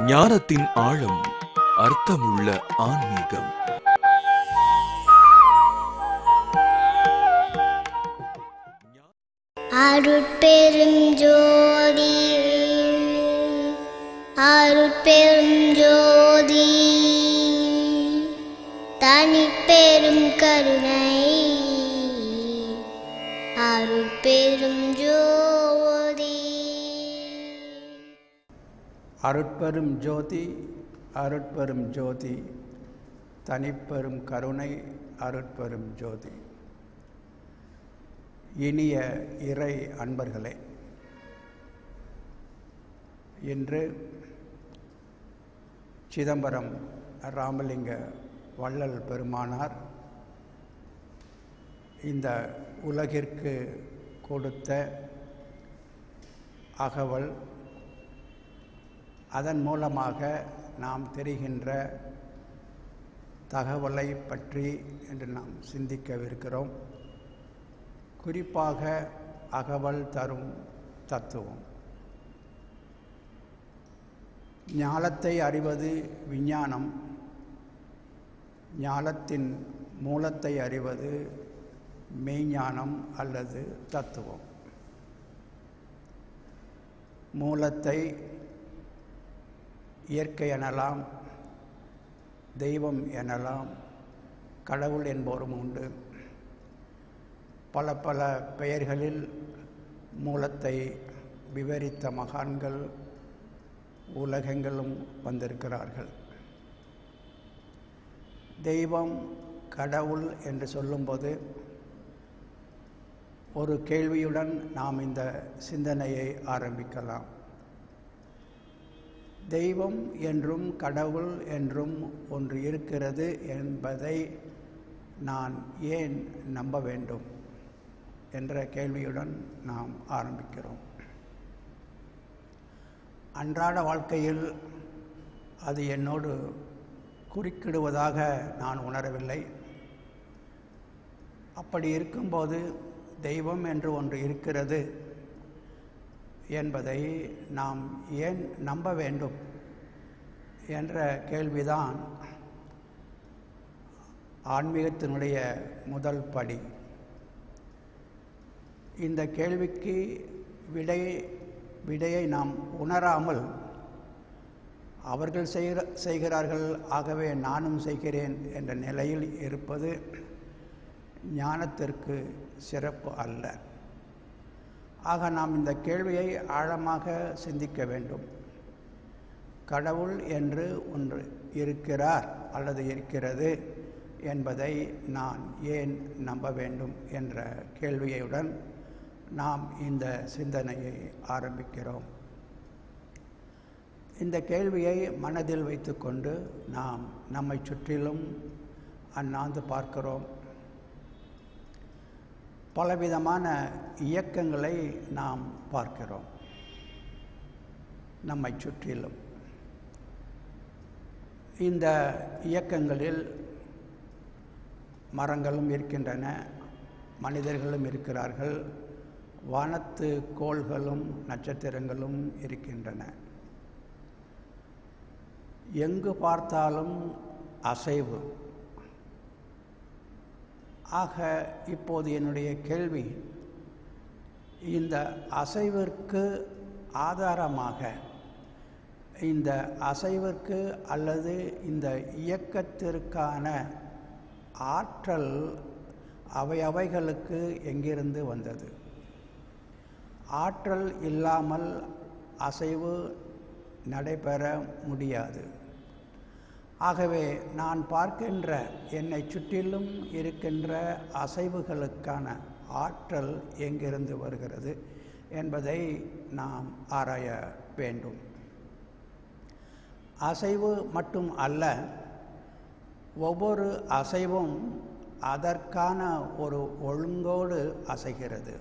ஞானத்தின் ஆழம் அர்த்தமுள்ள ஆன்மீகம் அருட்பெருஞ்சோதி அருட்பெருஞ்சோதி தனிப்பெரும் கருணை அருட்பெரும் ஜோதி அருட்பெரும் ஜோதி அருட்பெரும் ஜோதி தனிப்பெரும் கருணை அருட்பெரும் ஜோதி இனிய இறை அன்பர்களே இன்று சிதம்பரம் ராமலிங்க வள்ளல் பெருமானார் இந்த உலகிற்கு கொடுத்த அகவல் அதன் மூலமாக நாம் தெரிகின்ற தகவலை பற்றி என்று நாம் சிந்திக்கவிருக்கிறோம் குறிப்பாக அகவல் தரும் தத்துவம் ஞாலத்தை அறிவது விஞ்ஞானம் ஞாலத்தின் மூலத்தை அறிவது மெய்ஞானம் அல்லது தத்துவம் மூலத்தை இயற்கை எனலாம் தெய்வம் எனலாம் கடவுள் என்பவரும் உண்டு பல பல பெயர்களில் மூலத்தை விவரித்த மகான்கள் உலகெங்கிலும் வந்திருக்கிறார்கள் தெய்வம் கடவுள் என்று சொல்லும்போது ஒரு கேள்வியுடன் நாம் இந்த சிந்தனையை ஆரம்பிக்கலாம் தெய்வம் என்றும் கடவுள் என்றும் ஒன்று இருக்கிறது என்பதை நான் ஏன் நம்ப வேண்டும் என்ற கேள்வியுடன் நாம் ஆரம்பிக்கிறோம் அன்றாட வாழ்க்கையில் அது என்னோடு குறுக்கிடுவதாக நான் உணரவில்லை அப்படி இருக்கும்போது தெய்வம் என்று ஒன்று இருக்கிறது என்பதை நாம் ஏன் நம்ப வேண்டும் என்ற கேள்விதான் ஆன்மீகத்தினுடைய முதல் படி இந்த கேள்விக்கு விடை விடையை நாம் உணராமல் அவர்கள் செய்கிற செய்கிறார்கள் ஆகவே நானும் செய்கிறேன் என்ற நிலையில் இருப்பது ஞானத்திற்கு சிறப்பு அல்ல ஆக நாம் இந்த கேள்வியை ஆழமாக சிந்திக்க வேண்டும் கடவுள் என்று ஒன்று இருக்கிறார் அல்லது இருக்கிறது என்பதை நான் ஏன் நம்ப வேண்டும் என்ற கேள்வியுடன் நாம் இந்த சிந்தனையை ஆரம்பிக்கிறோம் இந்த கேள்வியை மனதில் வைத்துக்கொண்டு நாம் நம்மை சுற்றிலும் அண்ணாந்து பார்க்கிறோம் பலவிதமான இயக்கங்களை நாம் பார்க்கிறோம் நம்மை சுற்றிலும் இந்த இயக்கங்களில் மரங்களும் இருக்கின்றன மனிதர்களும் இருக்கிறார்கள் வானத்து கோள்களும் நட்சத்திரங்களும் இருக்கின்றன எங்கு பார்த்தாலும் அசைவு ஆக இப்போது என்னுடைய கேள்வி இந்த அசைவிற்கு ஆதாரமாக இந்த அசைவிற்கு அல்லது இந்த இயக்கத்திற்கான ஆற்றல் அவை அவைகளுக்கு எங்கிருந்து வந்தது ஆற்றல் இல்லாமல் அசைவு நடைபெற முடியாது ஆகவே நான் பார்க்கின்ற என்னை சுற்றிலும் இருக்கின்ற அசைவுகளுக்கான ஆற்றல் எங்கிருந்து வருகிறது என்பதை நாம் ஆராய வேண்டும் அசைவு மட்டும் அல்ல ஒவ்வொரு அசைவும் அதற்கான ஒரு ஒழுங்கோடு அசைகிறது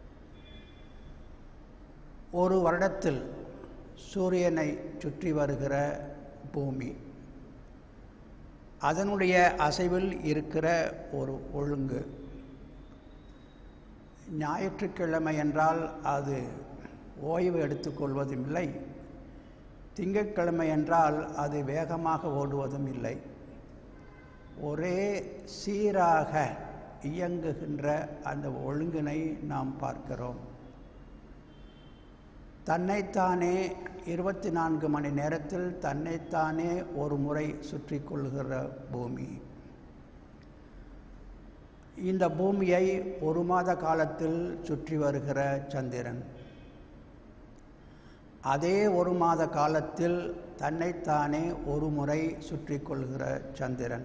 ஒரு வருடத்தில் சூரியனை சுற்றி வருகிற பூமி அதனுடைய அசைவில் இருக்கிற ஒரு ஒழுங்கு ஞாயிற்றுக்கிழமை என்றால் அது ஓய்வு எடுத்துக்கொள்வதும் இல்லை திங்கட்கிழமை என்றால் அது வேகமாக ஓடுவதும் இல்லை ஒரே சீராக இயங்குகின்ற அந்த ஒழுங்கினை நாம் பார்க்கிறோம் தன்னைத்தானே இருபத்தி நான்கு மணி நேரத்தில் தன்னைத்தானே ஒரு முறை சுற்றி கொள்ளுகிற பூமி இந்த பூமியை ஒரு மாத காலத்தில் சுற்றி வருகிற சந்திரன் அதே ஒரு மாத காலத்தில் தன்னைத்தானே ஒரு முறை சுற்றி கொள்கிற சந்திரன்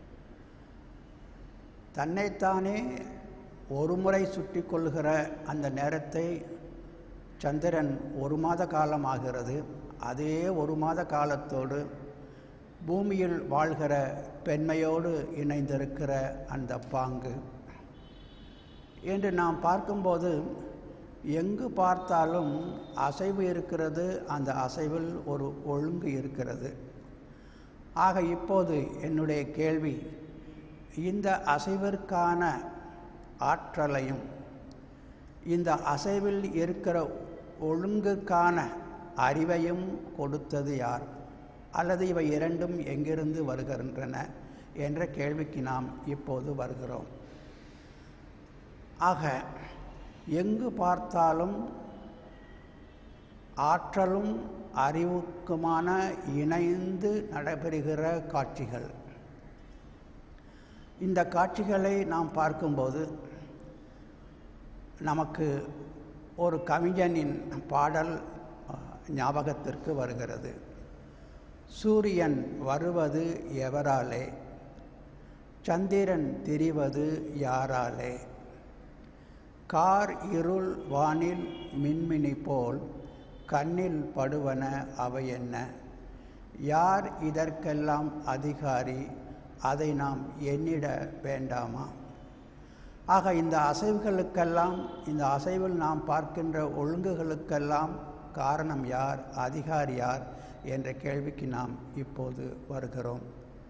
தன்னைத்தானே ஒரு முறை சுற்றி கொள்கிற அந்த நேரத்தை சந்திரன் ஒரு மாத காலம் ஆகிறது அதே ஒரு மாத காலத்தோடு பூமியில் வாழ்கிற பெண்மையோடு இணைந்திருக்கிற அந்த பாங்கு என்று நாம் பார்க்கும்போது எங்கு பார்த்தாலும் அசைவு இருக்கிறது அந்த அசைவில் ஒரு ஒழுங்கு இருக்கிறது ஆக இப்போது என்னுடைய கேள்வி இந்த அசைவிற்கான ஆற்றலையும் இந்த அசைவில் இருக்கிற ஒழுங்குக்கான அறிவையும் கொடுத்தது யார் அல்லது இவை இரண்டும் எங்கிருந்து வருகின்றன என்ற கேள்விக்கு நாம் இப்போது வருகிறோம் ஆக எங்கு பார்த்தாலும் ஆற்றலும் அறிவுக்குமான இணைந்து நடைபெறுகிற காட்சிகள் இந்த காட்சிகளை நாம் பார்க்கும்போது நமக்கு ஒரு கவிஞனின் பாடல் ஞாபகத்திற்கு வருகிறது சூரியன் வருவது எவராலே சந்திரன் திரிவது யாராலே கார் இருள் வானில் மின்மினி போல் கண்ணில் படுவன அவை என்ன யார் இதற்கெல்லாம் அதிகாரி அதை நாம் எண்ணிட வேண்டாமா ஆக இந்த அசைவுகளுக்கெல்லாம் இந்த அசைவில் நாம் பார்க்கின்ற ஒழுங்குகளுக்கெல்லாம் காரணம் யார் அதிகாரி யார் என்ற கேள்விக்கு நாம் இப்போது வருகிறோம்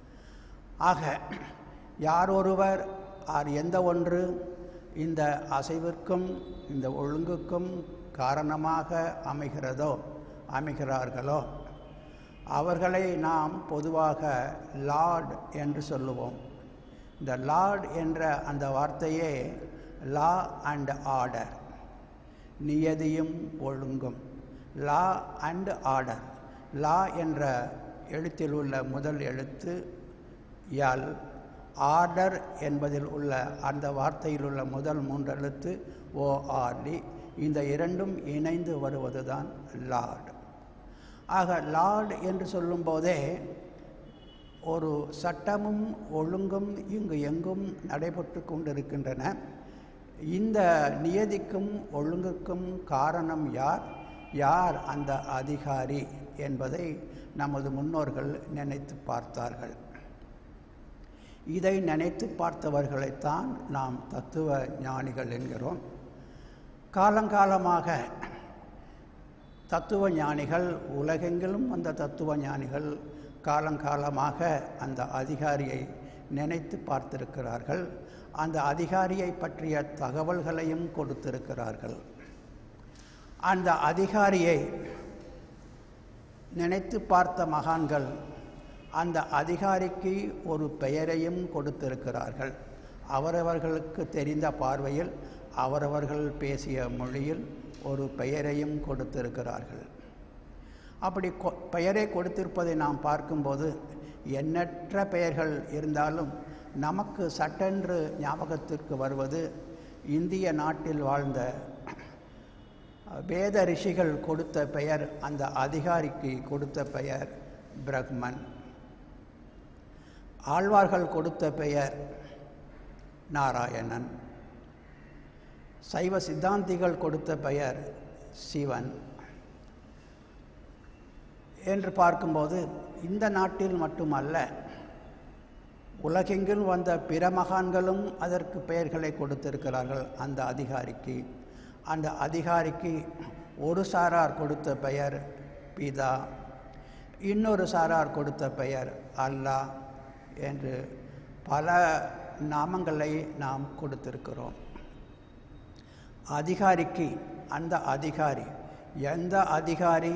ஆக யார் ஒருவர் ஆர் எந்த ஒன்று இந்த அசைவிற்கும் இந்த ஒழுங்குக்கும் காரணமாக அமைகிறதோ அமைகிறார்களோ அவர்களை நாம் பொதுவாக லார்ட் என்று சொல்லுவோம் இந்த லார்ட் என்ற அந்த வார்த்தையே லா அண்ட் ஆர்டர் நியதியும் ஒழுங்கும் லா அண்ட் ஆர்டர் லா என்ற எழுத்தில் உள்ள முதல் எழுத்து எல் ஆர்டர் என்பதில் உள்ள அந்த வார்த்தையில் உள்ள முதல் மூன்று எழுத்து ஓஆர்டி இந்த இரண்டும் இணைந்து வருவதுதான் லார்ட் ஆக லார்ட் என்று சொல்லும்போதே ஒரு சட்டமும் ஒழுங்கும் இங்கு எங்கும் நடைபெற்று கொண்டிருக்கின்றன இந்த நியதிக்கும் ஒழுங்குக்கும் காரணம் யார் யார் அந்த அதிகாரி என்பதை நமது முன்னோர்கள் நினைத்து பார்த்தார்கள் இதை நினைத்து பார்த்தவர்களைத்தான் நாம் தத்துவ ஞானிகள் என்கிறோம் காலங்காலமாக தத்துவ ஞானிகள் உலகெங்கிலும் அந்த தத்துவ ஞானிகள் காலங்காலமாக அந்த அதிகாரியை நினைத்து பார்த்திருக்கிறார்கள் அந்த அதிகாரியை பற்றிய தகவல்களையும் கொடுத்திருக்கிறார்கள் அந்த அதிகாரியை நினைத்து பார்த்த மகான்கள் அந்த அதிகாரிக்கு ஒரு பெயரையும் கொடுத்திருக்கிறார்கள் அவரவர்களுக்கு தெரிந்த பார்வையில் அவரவர்கள் பேசிய மொழியில் ஒரு பெயரையும் கொடுத்திருக்கிறார்கள் அப்படி கொ பெயரை கொடுத்திருப்பதை நாம் பார்க்கும்போது எண்ணற்ற பெயர்கள் இருந்தாலும் நமக்கு சட்டென்று ஞாபகத்திற்கு வருவது இந்திய நாட்டில் வாழ்ந்த வேத ரிஷிகள் கொடுத்த பெயர் அந்த அதிகாரிக்கு கொடுத்த பெயர் பிரக்மன் ஆழ்வார்கள் கொடுத்த பெயர் நாராயணன் சைவ சித்தாந்திகள் கொடுத்த பெயர் சிவன் என்று பார்க்கும்போது இந்த நாட்டில் மட்டுமல்ல உலகெங்கில் வந்த பிற மகான்களும் அதற்கு பெயர்களை கொடுத்திருக்கிறார்கள் அந்த அதிகாரிக்கு அந்த அதிகாரிக்கு ஒரு சாரார் கொடுத்த பெயர் பிதா இன்னொரு சாரார் கொடுத்த பெயர் அல்லாஹ் என்று பல நாமங்களை நாம் கொடுத்திருக்கிறோம் அதிகாரிக்கு அந்த அதிகாரி எந்த அதிகாரி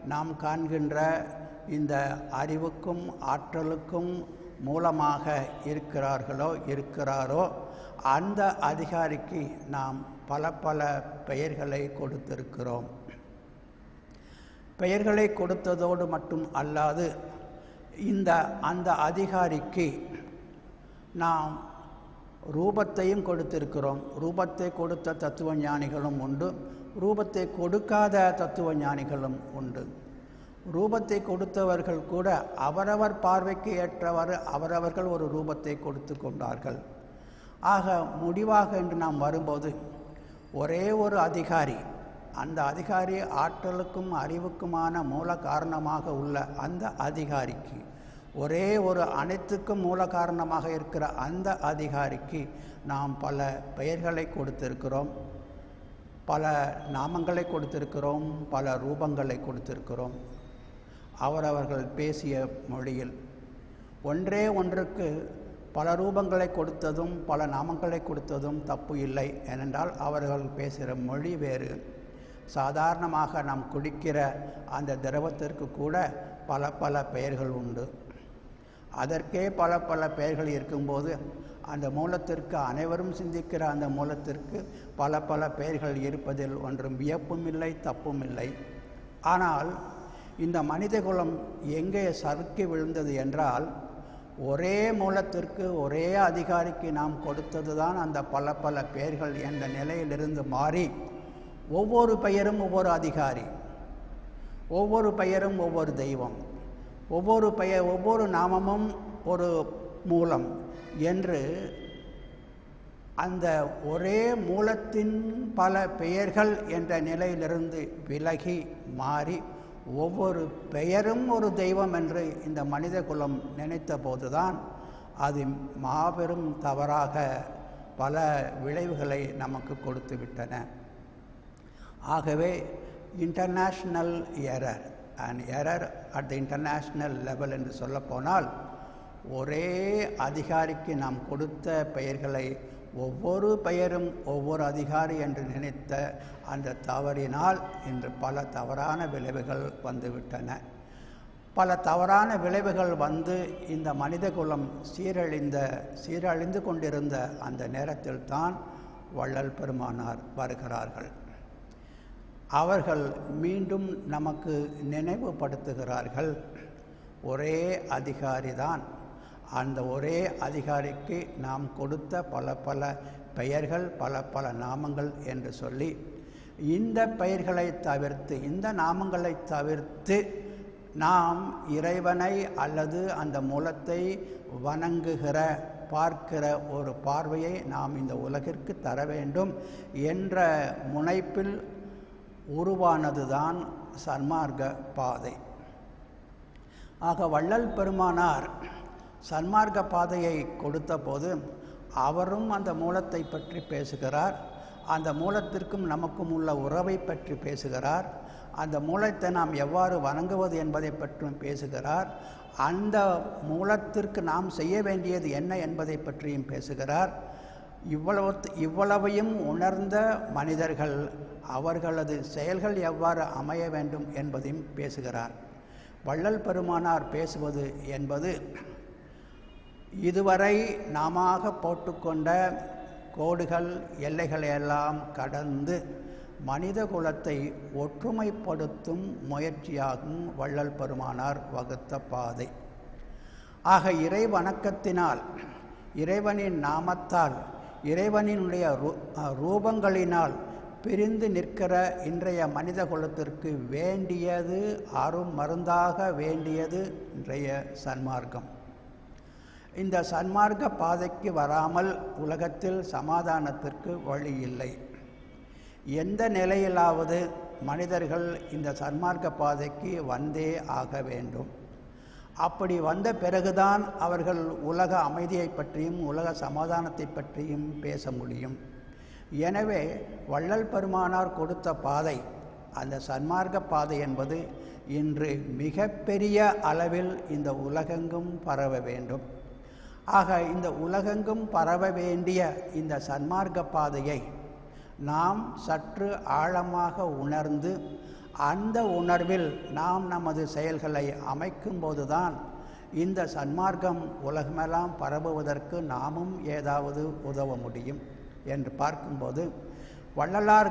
நாம் காண்கின்ற இந்த அறிவுக்கும் ஆற்றலுக்கும் மூலமாக இருக்கிறார்களோ இருக்கிறாரோ அந்த அதிகாரிக்கு நாம் பல பல பெயர்களை கொடுத்திருக்கிறோம் பெயர்களை கொடுத்ததோடு மட்டும் அல்லாது இந்த அந்த அதிகாரிக்கு நாம் ரூபத்தையும் கொடுத்திருக்கிறோம் ரூபத்தை கொடுத்த தத்துவ ஞானிகளும் உண்டு ரூபத்தை கொடுக்காத தத்துவ ஞானிகளும் உண்டு ரூபத்தை கொடுத்தவர்கள் கூட அவரவர் பார்வைக்கு ஏற்றவாறு அவரவர்கள் ஒரு ரூபத்தை கொடுத்து கொண்டார்கள் ஆக முடிவாக என்று நாம் வரும்போது ஒரே ஒரு அதிகாரி அந்த அதிகாரி ஆற்றலுக்கும் அறிவுக்குமான மூல காரணமாக உள்ள அந்த அதிகாரிக்கு ஒரே ஒரு அனைத்துக்கும் மூல காரணமாக இருக்கிற அந்த அதிகாரிக்கு நாம் பல பெயர்களை கொடுத்திருக்கிறோம் பல நாமங்களை கொடுத்திருக்கிறோம் பல ரூபங்களை கொடுத்திருக்கிறோம் அவரவர்கள் பேசிய மொழியில் ஒன்றே ஒன்றுக்கு பல ரூபங்களை கொடுத்ததும் பல நாமங்களை கொடுத்ததும் தப்பு இல்லை ஏனென்றால் அவர்கள் பேசுகிற மொழி வேறு சாதாரணமாக நாம் குடிக்கிற அந்த திரவத்திற்கு கூட பல பல பெயர்கள் உண்டு அதற்கே பல பல பெயர்கள் இருக்கும்போது அந்த மூலத்திற்கு அனைவரும் சிந்திக்கிற அந்த மூலத்திற்கு பல பல பெயர்கள் இருப்பதில் ஒன்றும் வியப்பும் இல்லை தப்பும் இல்லை ஆனால் இந்த மனிதகுலம் எங்கே சறுக்கி விழுந்தது என்றால் ஒரே மூலத்திற்கு ஒரே அதிகாரிக்கு நாம் கொடுத்தது தான் அந்த பல பல பெயர்கள் என்ற நிலையிலிருந்து மாறி ஒவ்வொரு பெயரும் ஒவ்வொரு அதிகாரி ஒவ்வொரு பெயரும் ஒவ்வொரு தெய்வம் ஒவ்வொரு பெயர் ஒவ்வொரு நாமமும் ஒரு மூலம் என்று அந்த ஒரே மூலத்தின் பல பெயர்கள் என்ற நிலையிலிருந்து விலகி மாறி ஒவ்வொரு பெயரும் ஒரு தெய்வம் என்று இந்த மனித குலம் நினைத்த போதுதான் அது மாபெரும் தவறாக பல விளைவுகளை நமக்கு கொடுத்து விட்டன ஆகவே international error and error at the international level என்று சொல்லப்போனால் ஒரே அதிகாரிக்கு நாம் கொடுத்த பெயர்களை ஒவ்வொரு பெயரும் ஒவ்வொரு அதிகாரி என்று நினைத்த அந்த தவறினால் இன்று பல தவறான விளைவுகள் வந்துவிட்டன பல தவறான விளைவுகள் வந்து இந்த மனித குலம் சீரழிந்த சீரழிந்து கொண்டிருந்த அந்த நேரத்தில் தான் வள்ளல் பெருமானார் வருகிறார்கள் அவர்கள் மீண்டும் நமக்கு நினைவுபடுத்துகிறார்கள் ஒரே அதிகாரிதான் அந்த ஒரே அதிகாரிக்கு நாம் கொடுத்த பல பல பெயர்கள் பல பல நாமங்கள் என்று சொல்லி இந்த பெயர்களை தவிர்த்து இந்த நாமங்களை தவிர்த்து நாம் இறைவனை அல்லது அந்த மூலத்தை வணங்குகிற பார்க்கிற ஒரு பார்வையை நாம் இந்த உலகிற்கு தர வேண்டும் என்ற முனைப்பில் உருவானதுதான் சன்மார்க்க பாதை ஆக வள்ளல் பெருமானார் சன்மார்க்க பாதையை கொடுத்த போது அவரும் அந்த மூலத்தை பற்றி பேசுகிறார் அந்த மூலத்திற்கும் நமக்கும் உள்ள உறவை பற்றி பேசுகிறார் அந்த மூலத்தை நாம் எவ்வாறு வணங்குவது என்பதை பற்றியும் பேசுகிறார் அந்த மூலத்திற்கு நாம் செய்ய வேண்டியது என்ன என்பதை பற்றியும் பேசுகிறார் இவ்வளவு இவ்வளவையும் உணர்ந்த மனிதர்கள் அவர்களது செயல்கள் எவ்வாறு அமைய வேண்டும் என்பதையும் பேசுகிறார் வள்ளல் பெருமானார் பேசுவது என்பது இதுவரை நாம போட்டுக்கொண்ட கோடுகள் எல்லைகளை எல்லாம் கடந்து மனித குலத்தை ஒற்றுமைப்படுத்தும் முயற்சியாகும் வள்ளல் பெருமானார் வகுத்த பாதை ஆக இறை வணக்கத்தினால் இறைவனின் நாமத்தால் இறைவனினுடைய ரூ- ரூபங்களினால் பிரிந்து நிற்கிற இன்றைய மனித குலத்திற்கு வேண்டியது அரும் மருந்தாக வேண்டியது இன்றைய சன்மார்க்கம் இந்த சன்மார்க்க பாதைக்கு வராமல் உலகத்தில் சமாதானத்திற்கு வழி இல்லை எந்த நிலையிலாவது மனிதர்கள் இந்த சன்மார்க்க பாதைக்கு வந்தே ஆக வேண்டும் அப்படி வந்த பிறகுதான் அவர்கள் உலக அமைதியை பற்றியும் உலக சமாதானத்தை பற்றியும் பேச முடியும் எனவே வள்ளல் பெருமானார் கொடுத்த பாதை அந்த சன்மார்க்க பாதை என்பது இன்று மிகப்பெரிய அளவில் இந்த உலகெங்கும் பரவ வேண்டும் ஆக இந்த உலகெங்கும் பரவ வேண்டிய இந்த சன்மார்க்க பாதையை நாம் சற்று ஆழமாக உணர்ந்து அந்த உணர்வில் நாம் நமது செயல்களை அமைக்கும்போதுதான் இந்த சன்மார்க்கம் உலகமெல்லாம் பரவுவதற்கு நாமும் ஏதாவது உதவ முடியும் என்று பார்க்கும்போது வள்ளலார்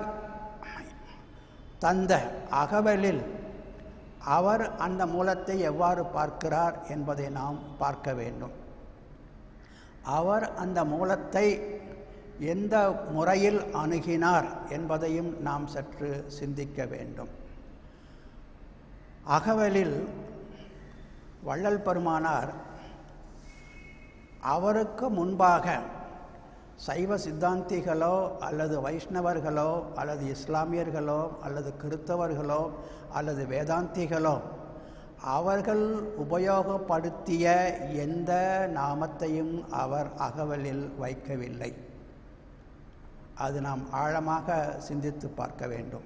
தந்த அகவலில் அவர் அந்த மூலத்தை எவ்வாறு பார்க்கிறார் என்பதை நாம் பார்க்க வேண்டும் அவர் அந்த மூலத்தை எந்த முறையில் அணுகினார் என்பதையும் நாம் சற்று சிந்திக்க வேண்டும் அகவலில் வள்ளல் பெருமானார் அவருக்கு முன்பாக சைவ சித்தாந்திகளோ அல்லது வைஷ்ணவர்களோ அல்லது இஸ்லாமியர்களோ அல்லது கிறித்தவர்களோ அல்லது வேதாந்திகளோ அவர்கள் உபயோகப்படுத்திய எந்த நாமத்தையும் அவர் அகவலில் வைக்கவில்லை அது நாம் ஆழமாக சிந்தித்து பார்க்க வேண்டும்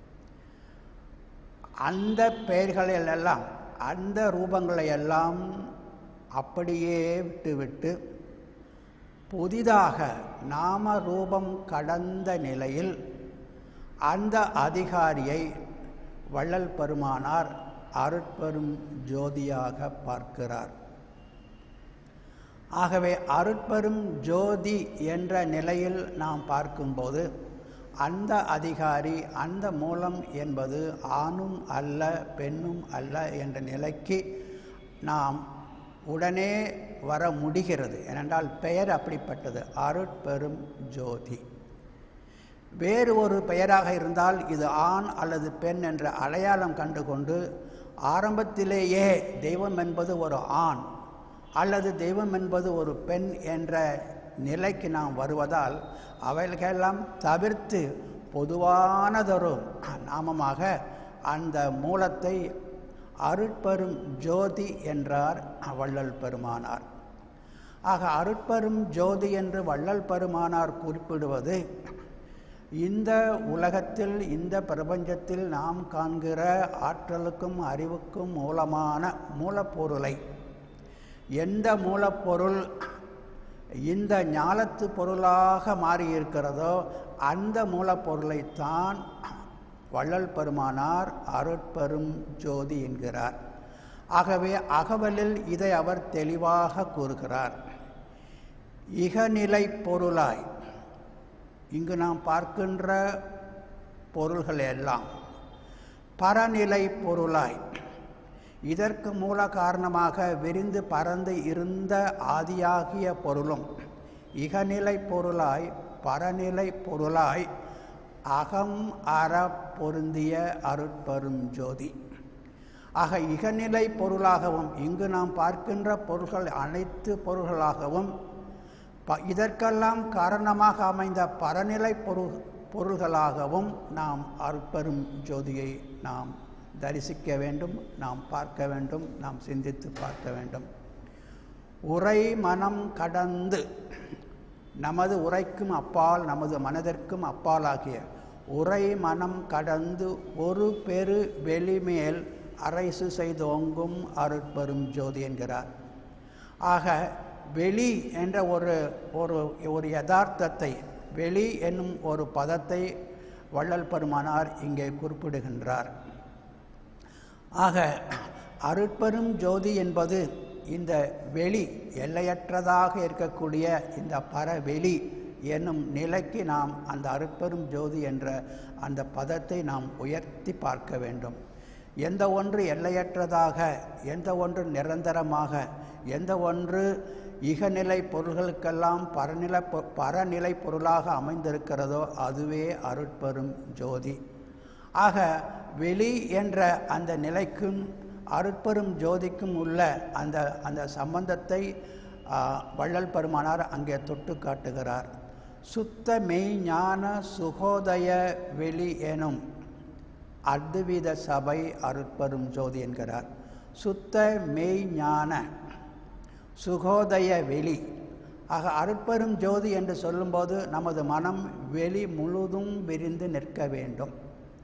அந்த பெயர்களிலெல்லாம் அந்த ரூபங்களை எல்லாம் அப்படியே விட்டுவிட்டு புதிதாக நாம ரூபம் கடந்த நிலையில் அந்த அதிகாரியை வள்ளல் பெருமானார் அருட்பெரும் ஜோதியாக பார்க்கிறார் ஆகவே அருட்பெரும் ஜோதி என்ற நிலையில் நாம் பார்க்கும்போது அந்த அதிகாரி அந்த மூலம் என்பது ஆணும் அல்ல பெண்ணும் அல்ல என்ற நிலைக்கு நாம் உடனே வர முடிகிறது ஏனென்றால் பெயர் அப்படிப்பட்டது அருட்பெரும் ஜோதி வேறு ஒரு பெயராக இருந்தால் இது ஆண் அல்லது பெண் என்ற அடையாளம் கண்டுகொண்டு ஆரம்பத்திலேயே தெய்வம் என்பது ஒரு ஆண் அல்லது தெய்வம் என்பது ஒரு பெண் என்ற நிலைக்கு நாம் வருவதால் அவைகளெல்லாம் தவிர்த்து பொதுவானதொரு நாமமாக அந்த மூலத்தை அருட்பெரும் ஜோதி என்றார் வள்ளல் பெருமானார் ஆக அருட்பெரும் ஜோதி என்று வள்ளல் பெருமானார் குறிப்பிடுவது இந்த உலகத்தில் இந்த பிரபஞ்சத்தில் நாம் காண்கிற ஆற்றலுக்கும் அறிவுக்கும் மூலமான மூலப்பொருளை எந்த மூலப்பொருள் இந்த ஞாலத்து பொருளாக மாறியிருக்கிறதோ அந்த மூலப்பொருளைத்தான் வள்ளல் பெருமானார் அருட்பெரும் ஜோதி என்கிறார் ஆகவே அகவலில் இதை அவர் தெளிவாக கூறுகிறார் இகநிலை பொருளாய் இங்கு நாம் பார்க்கின்ற பொருள்கள் எல்லாம் பரநிலை பொருளாய் இதற்கு மூல காரணமாக விரிந்து பறந்து இருந்த ஆதியாகிய பொருளும் இகநிலை பொருளாய் பரநிலை பொருளாய் அகம் அற பொருந்திய அருட்பெரும் ஜோதி ஆக இகநிலை பொருளாகவும் இங்கு நாம் பார்க்கின்ற பொருள்கள் அனைத்து பொருள்களாகவும் ப இதற்கெல்லாம் காரணமாக அமைந்த பரநிலை பொருள் பொருள்களாகவும் நாம் அருட்பெரும் ஜோதியை நாம் தரிசிக்க வேண்டும் நாம் பார்க்க வேண்டும் நாம் சிந்தித்து பார்க்க வேண்டும் உரை மனம் கடந்து நமது உரைக்கும் அப்பால் நமது மனதிற்கும் அப்பாலாகிய உரை மனம் கடந்து ஒரு பெரு வெளிமேல் அரைசு செய்தோங்கும் அருட்பெரும் ஜோதி என்கிறார் ஆக வெளி என்ற ஒரு ஒரு ஒரு யதார்த்தத்தை வெளி என்னும் ஒரு பதத்தை வள்ளல் பெருமானார் இங்கே குறிப்பிடுகின்றார் ஆக அருட்பெரும் ஜோதி என்பது இந்த வெளி எல்லையற்றதாக இருக்கக்கூடிய இந்த பரவெளி என்னும் நிலைக்கு நாம் அந்த அருட்பெரும் ஜோதி என்ற அந்த பதத்தை நாம் உயர்த்தி பார்க்க வேண்டும் எந்த ஒன்று எல்லையற்றதாக எந்த ஒன்று நிரந்தரமாக எந்த ஒன்று இகநிலை பொருள்களுக்கெல்லாம் பரநிலை பொ- பரநிலை பொருளாக அமைந்திருக்கிறதோ அதுவே அருட்பெரும் ஜோதி ஆக வெளி என்ற அந்த நிலைக்கும் அருட்பெரும் ஜோதிக்கும் உள்ள அந்த அந்த சம்பந்தத்தை ஆ, வள்ளல் பெருமானார் அங்கே தொட்டு காட்டுகிறார் சுத்த மெய்ஞான சுகோதய வெளி எனும் அத்வித சபை அருட்பெரும் ஜோதி என்கிறார் சுத்த மெய்ஞான சுகோதய வெளி ஆக அருட்பெரும் ஜோதி என்று சொல்லும்போது நமது மனம் வெளி முழுதும் விரிந்து நிற்க வேண்டும்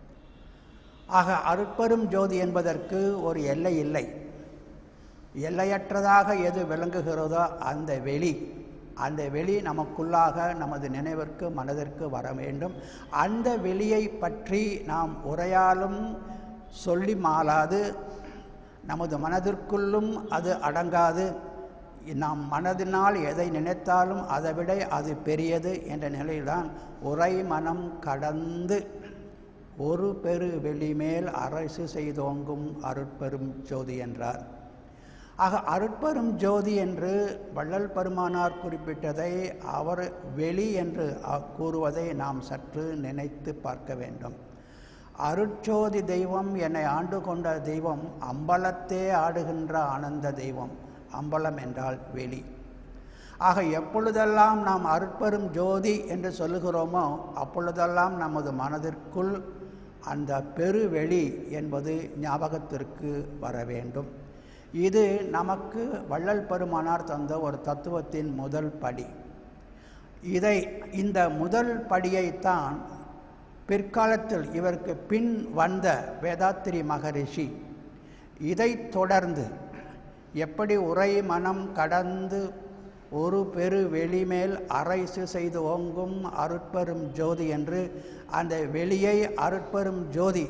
ஆக அருட்பெரும் ஜோதி என்பதற்கு ஒரு எல்லை இல்லை எல்லையற்றதாக எது விளங்குகிறதோ அந்த வெளி அந்த வெளி நமக்குள்ளாக நமது நினைவிற்கு மனதிற்கு வர வேண்டும் அந்த வெளியை பற்றி நாம் உரையாலும் சொல்லி மாளாது நமது மனதிற்குள்ளும் அது அடங்காது நாம் மனதினால் எதை நினைத்தாலும் அதை விட அது பெரியது என்ற நிலையில்தான் உரை மனம் கடந்து ஒரு பெரு வெளிமேல் அரசு செய்தோங்கும் அருட்பெரும் ஜோதி என்றார் ஆக அருட்பெரும் ஜோதி என்று வள்ளல் பெருமானார் குறிப்பிட்டதை அவர் வெளி என்று அ- கூறுவதை நாம் சற்று நினைத்து பார்க்க வேண்டும் அருட்சோதி தெய்வம் என்னை ஆண்டு கொண்ட தெய்வம் அம்பலத்தே ஆடுகின்ற ஆனந்த தெய்வம் அம்பலம் என்றால் வெளி ஆக எப்பொழுதெல்லாம் நாம் அருட்பெரும் ஜோதி என்று சொல்லுகிறோமோ அப்பொழுதெல்லாம் நமது மனதிற்குள் அந்த பெருவெளி என்பது ஞாபகத்திற்கு வர வேண்டும் இது நமக்கு வள்ளல் பெருமானார் தந்த ஒரு தத்துவத்தின் முதல் படி இதை இந்த முதல் படியைத்தான் பிற்காலத்தில் இவருக்கு பின் வந்த வேதாத்திரி மகரிஷி இதைத் தொடர்ந்து எப்படி உரை மனம் கடந்து ஒரு பெரு வெளிமேல் அரைசு செய்து ஓங்கும் அருட்பெரும் ஜோதி என்று அந்த வெளியை அருட்பெரும் ஜோதி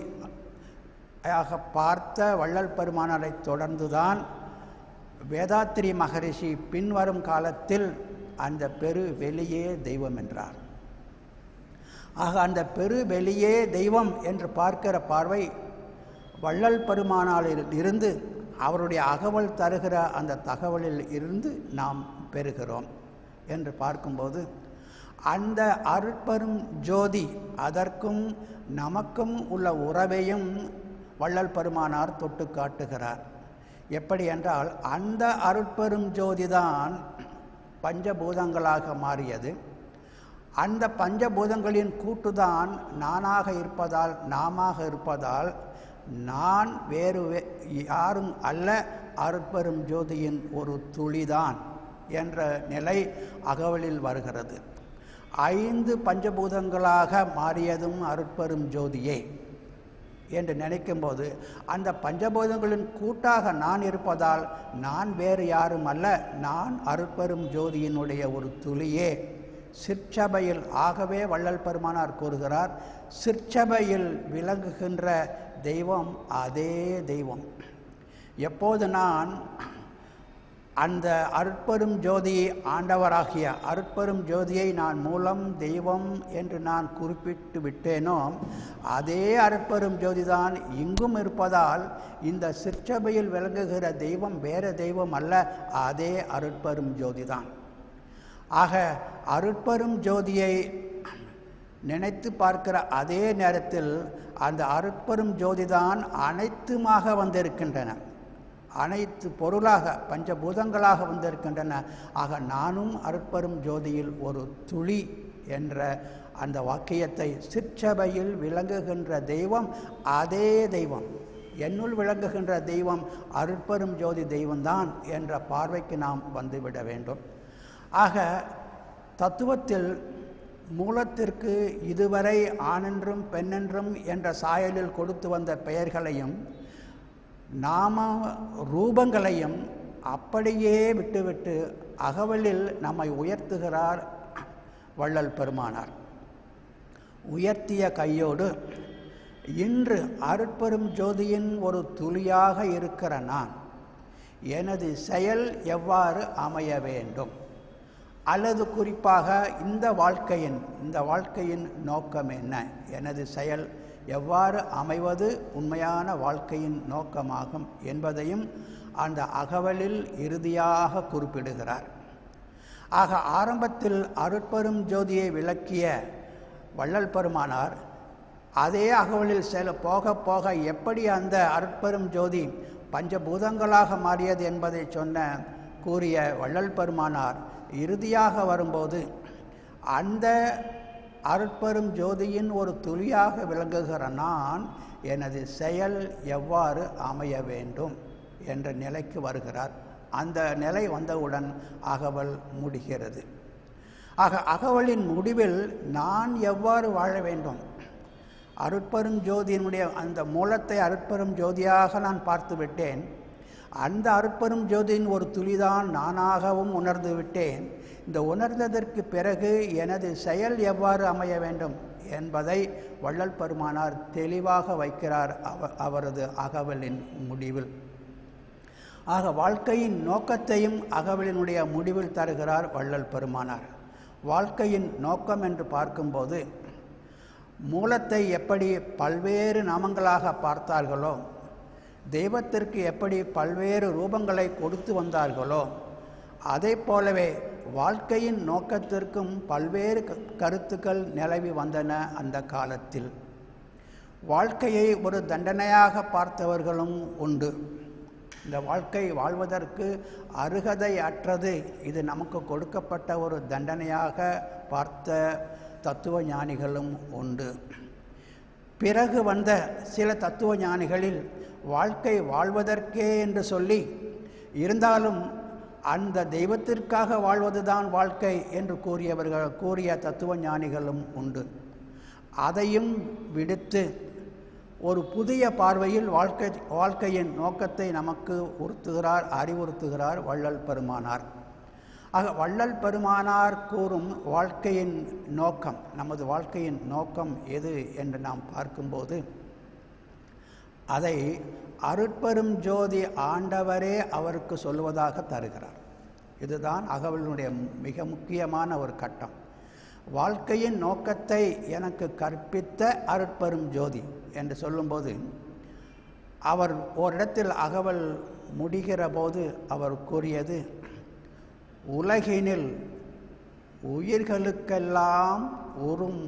ஆக பார்த்த வள்ளல் பெருமானாரை தொடர்ந்துதான் வேதாத்திரி மகரிஷி பின்வரும் காலத்தில் அந்த பெரு வெளியே தெய்வம் என்றார் ஆக அந்த பெரு வெளியே தெய்வம் என்று பார்க்கிற பார்வை வள்ளல் பெருமானாலில் இருந்து அவருடைய அகவல் தருகிற அந்த தகவலில் இருந்து நாம் பெறுகிறோம் என்று பார்க்கும்போது அந்த அருட்பெரும் ஜோதி அதற்கும் நமக்கும் உள்ள உறவையும் வள்ளல் பெருமானார் தொட்டு காட்டுகிறார் எப்படி என்றால் அந்த அருட்பெரும் ஜோதிதான் பஞ்சபூதங்களாக மாறியது அந்த பஞ்சபூதங்களின் கூட்டுதான் நானாக இருப்பதால் நாமாக இருப்பதால் நான் வேறு வே- யாரும் அல்ல அருட்பெரும் ஜோதியின் ஒரு துளிதான் என்ற நிலை அகவலில் வருகிறது ஐந்து பஞ்சபூதங்களாக மாறியதும் அருட்பெரும் ஜோதியே என்று நினைக்கும்போது அந்த பஞ்சபூதங்களின் கூட்டாக நான் இருப்பதால் நான் வேறு யாரும் அல்ல நான் அருட்பெரும் ஜோதியினுடைய ஒரு துளியே சிற்சபையில் ஆகவே வள்ளல் பெருமானார் கூறுகிறார் சிற்சபையில் விளங்குகின்ற தெய்வம் அதே தெய்வம் எப்போது நான் அந்த அருட்பெரும் ஜோதியை ஆண்டவராகிய அருட்பெரும் ஜோதியை நான் மூலம் தெய்வம் என்று நான் குறிப்பிட்டு விட்டேனோ அதே அருட்பெரும் ஜோதிதான் இங்கும் இருப்பதால் இந்த சிற்சபையில் விளங்குகிற தெய்வம் வேற தெய்வம் அல்ல அதே அருட்பெரும் ஜோதிதான் ஆக அருட்பெரும் ஜோதியை நினைத்து பார்க்கிற அதே நேரத்தில் அந்த அருட்பெரும் ஜோதிதான் அனைத்துமாக வந்திருக்கின்றன அனைத்து பொருளாக பஞ்சபூதங்களாக வந்திருக்கின்றன ஆக நானும் அருட்பெரும் ஜோதியில் ஒரு துளி என்ற அந்த வாக்கியத்தை சிற்சபையில் விளங்குகின்ற தெய்வம் அதே தெய்வம் என்னுள் விளங்குகின்ற தெய்வம் அருட்பெரும் ஜோதி தெய்வம்தான் என்ற பார்வைக்கு நாம் வந்துவிட வேண்டும் ஆக தத்துவத்தில் மூலத்திற்கு இதுவரை ஆணென்றும் பெண்ணென்றும் என்ற சாயலில் கொடுத்து வந்த பெயர்களையும் நாம ரூபங்களையும் அப்படியே விட்டுவிட்டு அகவலில் நம்மை உயர்த்துகிறார் வள்ளல் பெருமானார் உயர்த்திய கையோடு இன்று அருட்பெரும் ஜோதியின் ஒரு துளியாக இருக்கிற நான் எனது செயல் எவ்வாறு அமைய வேண்டும் அல்லது குறிப்பாக இந்த வாழ்க்கையின் இந்த வாழ்க்கையின் நோக்கம் என்ன எனது செயல் எவ்வாறு அமைவது உண்மையான வாழ்க்கையின் நோக்கமாகும் என்பதையும் அந்த அகவலில் இறுதியாக குறிப்பிடுகிறார் ஆக ஆரம்பத்தில் அருட்பெரும் ஜோதியை விளக்கிய வள்ளல் பெருமானார் அதே அகவலில் செல போக போக எப்படி அந்த அருட்பெரும் ஜோதி பஞ்சபூதங்களாக மாறியது என்பதை சொன்ன கூறிய வள்ளல் பெருமானார் இறுதியாக வரும்போது அந்த அருட்பெரும் ஜோதியின் ஒரு துளியாக விளங்குகிற நான் எனது செயல் எவ்வாறு அமைய வேண்டும் என்ற நிலைக்கு வருகிறார் அந்த நிலை வந்தவுடன் அகவல் முடிகிறது ஆக அகவலின் முடிவில் நான் எவ்வாறு வாழ வேண்டும் அருட்பெரும் ஜோதியினுடைய அந்த மூலத்தை அருட்பெரும் ஜோதியாக நான் பார்த்து விட்டேன் அந்த அருட்பெரும் ஜோதியின் ஒரு துளிதான் நானாகவும் உணர்ந்து விட்டேன் இந்த உணர்ந்ததற்கு பிறகு எனது செயல் எவ்வாறு அமைய வேண்டும் என்பதை வள்ளல் பெருமானார் தெளிவாக வைக்கிறார் அவ அவரது அகவலின் முடிவில் ஆக வாழ்க்கையின் நோக்கத்தையும் அகவலினுடைய முடிவில் தருகிறார் வள்ளல் பெருமானார் வாழ்க்கையின் நோக்கம் என்று பார்க்கும்போது மூலத்தை எப்படி பல்வேறு நாமங்களாக பார்த்தார்களோ தெய்வத்திற்கு எப்படி பல்வேறு ரூபங்களை கொடுத்து வந்தார்களோ அதே போலவே வாழ்க்கையின் நோக்கத்திற்கும் பல்வேறு க- கருத்துக்கள் நிலவி வந்தன அந்த காலத்தில் வாழ்க்கையை ஒரு தண்டனையாக பார்த்தவர்களும் உண்டு இந்த வாழ்க்கை வாழ்வதற்கு அருகதை அற்றது இது நமக்கு கொடுக்கப்பட்ட ஒரு தண்டனையாக பார்த்த தத்துவ ஞானிகளும் உண்டு பிறகு வந்த சில தத்துவ ஞானிகளில் வாழ்க்கை வாழ்வதற்கே என்று சொல்லி இருந்தாலும் அந்த தெய்வத்திற்காக வாழ்வதுதான் வாழ்க்கை என்று கூறியவர்கள் கூறிய தத்துவ ஞானிகளும் உண்டு அதையும் விடுத்து ஒரு புதிய பார்வையில் வாழ்க்கை வாழ்க்கையின் நோக்கத்தை நமக்கு உறுத்துகிறார் அறிவுறுத்துகிறார் வள்ளல் பெருமானார் ஆக வள்ளல் பெருமானார் கூறும் வாழ்க்கையின் நோக்கம் நமது வாழ்க்கையின் நோக்கம் எது என்று நாம் பார்க்கும்போது அதை அருட்பெரும் ஜோதி ஆண்டவரே அவருக்கு சொல்வதாக தருகிறார் இதுதான் அகவலினுடைய மிக முக்கியமான ஒரு கட்டம் வாழ்க்கையின் நோக்கத்தை எனக்கு கற்பித்த அருட்பெரும் ஜோதி என்று சொல்லும்போது அவர் ஓரிடத்தில் அகவல் முடிகிற போது அவர் கூறியது உலகினில் உயிர்களுக்கெல்லாம் உறும்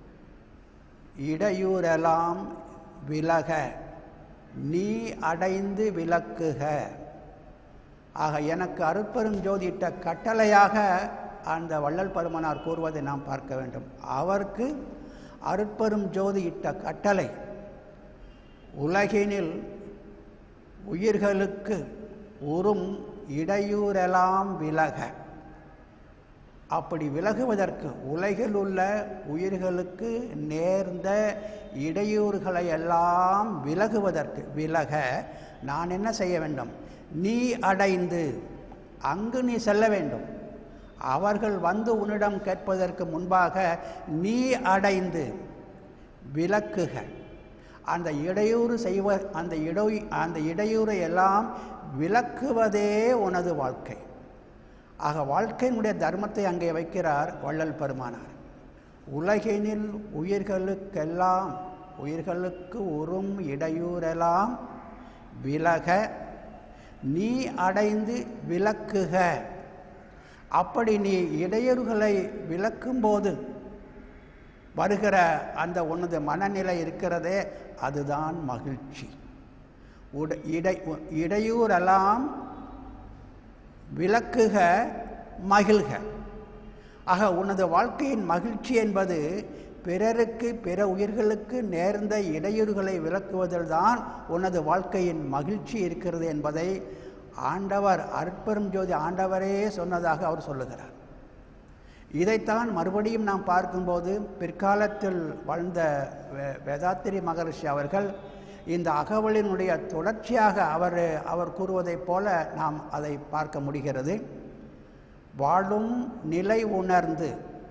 இடையூறெல்லாம் விலக நீ அடைந்து விளக்குக ஆக எனக்கு அருட்பெரும் ஜோதியிட்ட கட்டளையாக அந்த வள்ளல் பெருமனார் கூறுவதை நாம் பார்க்க வேண்டும் அவருக்கு அருட்பெரும் ஜோதி இட்ட கட்டளை உலகினில் உயிர்களுக்கு உறும் இடையூறெல்லாம் விலக அப்படி விலகுவதற்கு உலகில் உள்ள உயிர்களுக்கு நேர்ந்த இடையூறுகளை எல்லாம் விலகுவதற்கு விலக நான் என்ன செய்ய வேண்டும் நீ அடைந்து அங்கு நீ செல்ல வேண்டும் அவர்கள் வந்து உன்னிடம் கேட்பதற்கு முன்பாக நீ அடைந்து விலக்குக அந்த இடையூறு செய்வ அந்த இடை அந்த இடையூறை எல்லாம் விலக்குவதே உனது வாழ்க்கை ஆக வாழ்க்கையினுடைய தர்மத்தை அங்கே வைக்கிறார் வள்ளல் பெருமானார் உலகினில் உயிர்களுக்கெல்லாம் உயிர்களுக்கு உறும் இடையூறெல்லாம் விலக நீ அடைந்து விலக்குக அப்படி நீ இடையூறுகளை விலக்கும்போது வருகிற அந்த உனது மனநிலை இருக்கிறதே அதுதான் மகிழ்ச்சி உட இடை இடையூறெல்லாம் விளக்குக மகிழ்க ஆக உனது வாழ்க்கையின் மகிழ்ச்சி என்பது பிறருக்கு பிற உயிர்களுக்கு நேர்ந்த இடையூறுகளை விளக்குவதில் தான் உனது வாழ்க்கையின் மகிழ்ச்சி இருக்கிறது என்பதை ஆண்டவர் அற்பெரும் ஜோதி ஆண்டவரே சொன்னதாக அவர் சொல்லுகிறார் இதைத்தான் மறுபடியும் நாம் பார்க்கும்போது பிற்காலத்தில் வாழ்ந்த வே- வேதாத்திரி மகரிஷி அவர்கள் இந்த அகவலினுடைய தொடர்ச்சியாக அவர் அவர் கூறுவதைப் போல நாம் அதை பார்க்க முடிகிறது வாழும் நிலை உணர்ந்து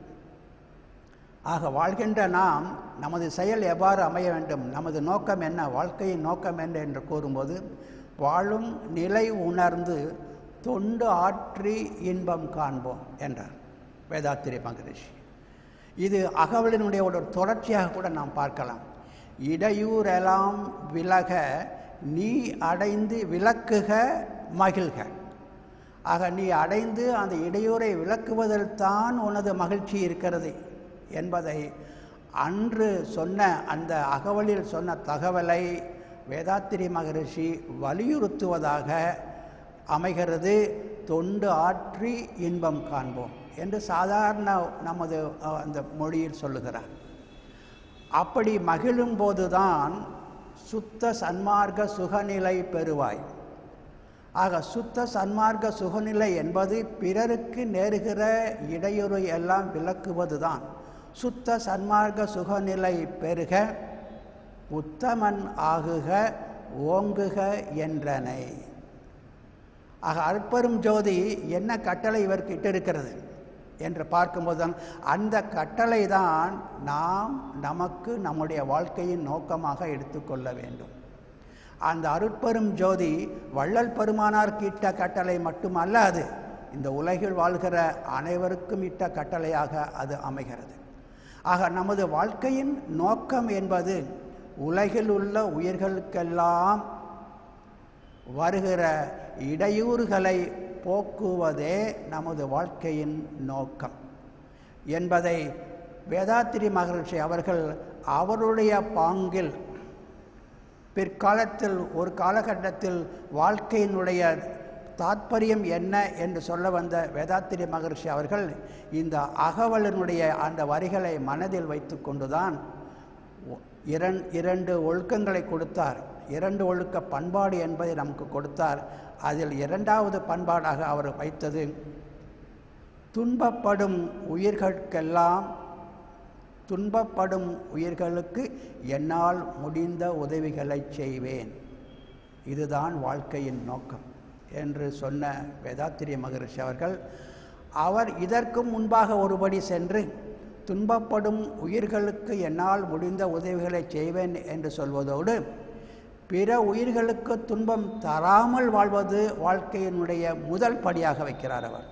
ஆக வாழ்கின்ற நாம் நமது செயல் எவ்வாறு அமைய வேண்டும் நமது நோக்கம் என்ன வாழ்க்கையின் நோக்கம் என்ன என்று கூறும்போது வாழும் நிலை உணர்ந்து தொண்டு ஆற்றி இன்பம் காண்போம் என்றார் வேதாத்திரி மகரிஷி இது அகவலினுடைய ஒரு தொடர்ச்சியாக கூட நாம் பார்க்கலாம் இடையூறெல்லாம் விலக நீ அடைந்து விளக்குக மகிழ்க ஆக நீ அடைந்து அந்த இடையூறை விளக்குவதில் தான் உனது மகிழ்ச்சி இருக்கிறது என்பதை அன்று சொன்ன அந்த அகவலில் சொன்ன தகவலை வேதாத்திரி மகரிஷி வலியுறுத்துவதாக அமைகிறது தொண்டு ஆற்றி இன்பம் காண்போம் என்று சாதாரண நமது அஹ், அந்த மொழியில் சொல்லுகிறார் அப்படி மகிழும் போதுதான் சுத்த சன்மார்க்க சுகநிலை பெறுவாய் ஆக சுத்த சன்மார்க்க சுகநிலை என்பது பிறருக்கு நேருகிற இடையூறு எல்லாம் விளக்குவதுதான் சுத்த சன்மார்க்க சுகநிலை பெருக உத்தமன் ஆகுக ஓங்குக என்றனை ஆக அற்பெரும் ஜோதி என்ன கட்டளை இவருக்கு இட்டிருக்கிறது என்று பார்க்கும்போது தான் அந்த கட்டளை தான் நாம் நமக்கு நம்முடைய வாழ்க்கையின் நோக்கமாக எடுத்துக்கொள்ள வேண்டும் அந்த அருட்பெரும் ஜோதி வள்ளல் பெருமானாருக்கு இட்ட கட்டளை மட்டுமல்ல அது இந்த உலகில் வாழ்கிற அனைவருக்கும் இட்ட கட்டளையாக அது அமைகிறது ஆக நமது வாழ்க்கையின் நோக்கம் என்பது உலகில் உள்ள உயிர்களுக்கெல்லாம் வருகிற இடையூறுகளை போக்குவதே நமது வாழ்க்கையின் நோக்கம் என்பதை வேதாத்திரி மகரிஷி அவர்கள் அவருடைய பாங்கில் பிற்காலத்தில் ஒரு காலகட்டத்தில் வாழ்க்கையினுடைய தாத்பரியம் என்ன என்று சொல்ல வந்த வேதாத்திரி மகரிஷி அவர்கள் இந்த அகவலனுடைய அந்த வரிகளை மனதில் வைத்து கொண்டுதான் இரண் இரண்டு ஒழுக்கங்களை கொடுத்தார் இரண்டு ஒழுக்க பண்பாடு என்பதை நமக்கு கொடுத்தார் அதில் இரண்டாவது பண்பாடாக அவர் வைத்தது துன்பப்படும் உயிர்களுக்கெல்லாம் துன்பப்படும் உயிர்களுக்கு என்னால் முடிந்த உதவிகளை செய்வேன் இதுதான் வாழ்க்கையின் நோக்கம் என்று சொன்ன வேதாத்திரிய மகரிஷி அவர்கள் அவர் இதற்கும் முன்பாக ஒருபடி சென்று துன்பப்படும் உயிர்களுக்கு என்னால் முடிந்த உதவிகளை செய்வேன் என்று சொல்வதோடு பிற உயிர்களுக்கு துன்பம் தராமல் வாழ்வது வாழ்க்கையினுடைய முதல் படியாக வைக்கிறார் அவர்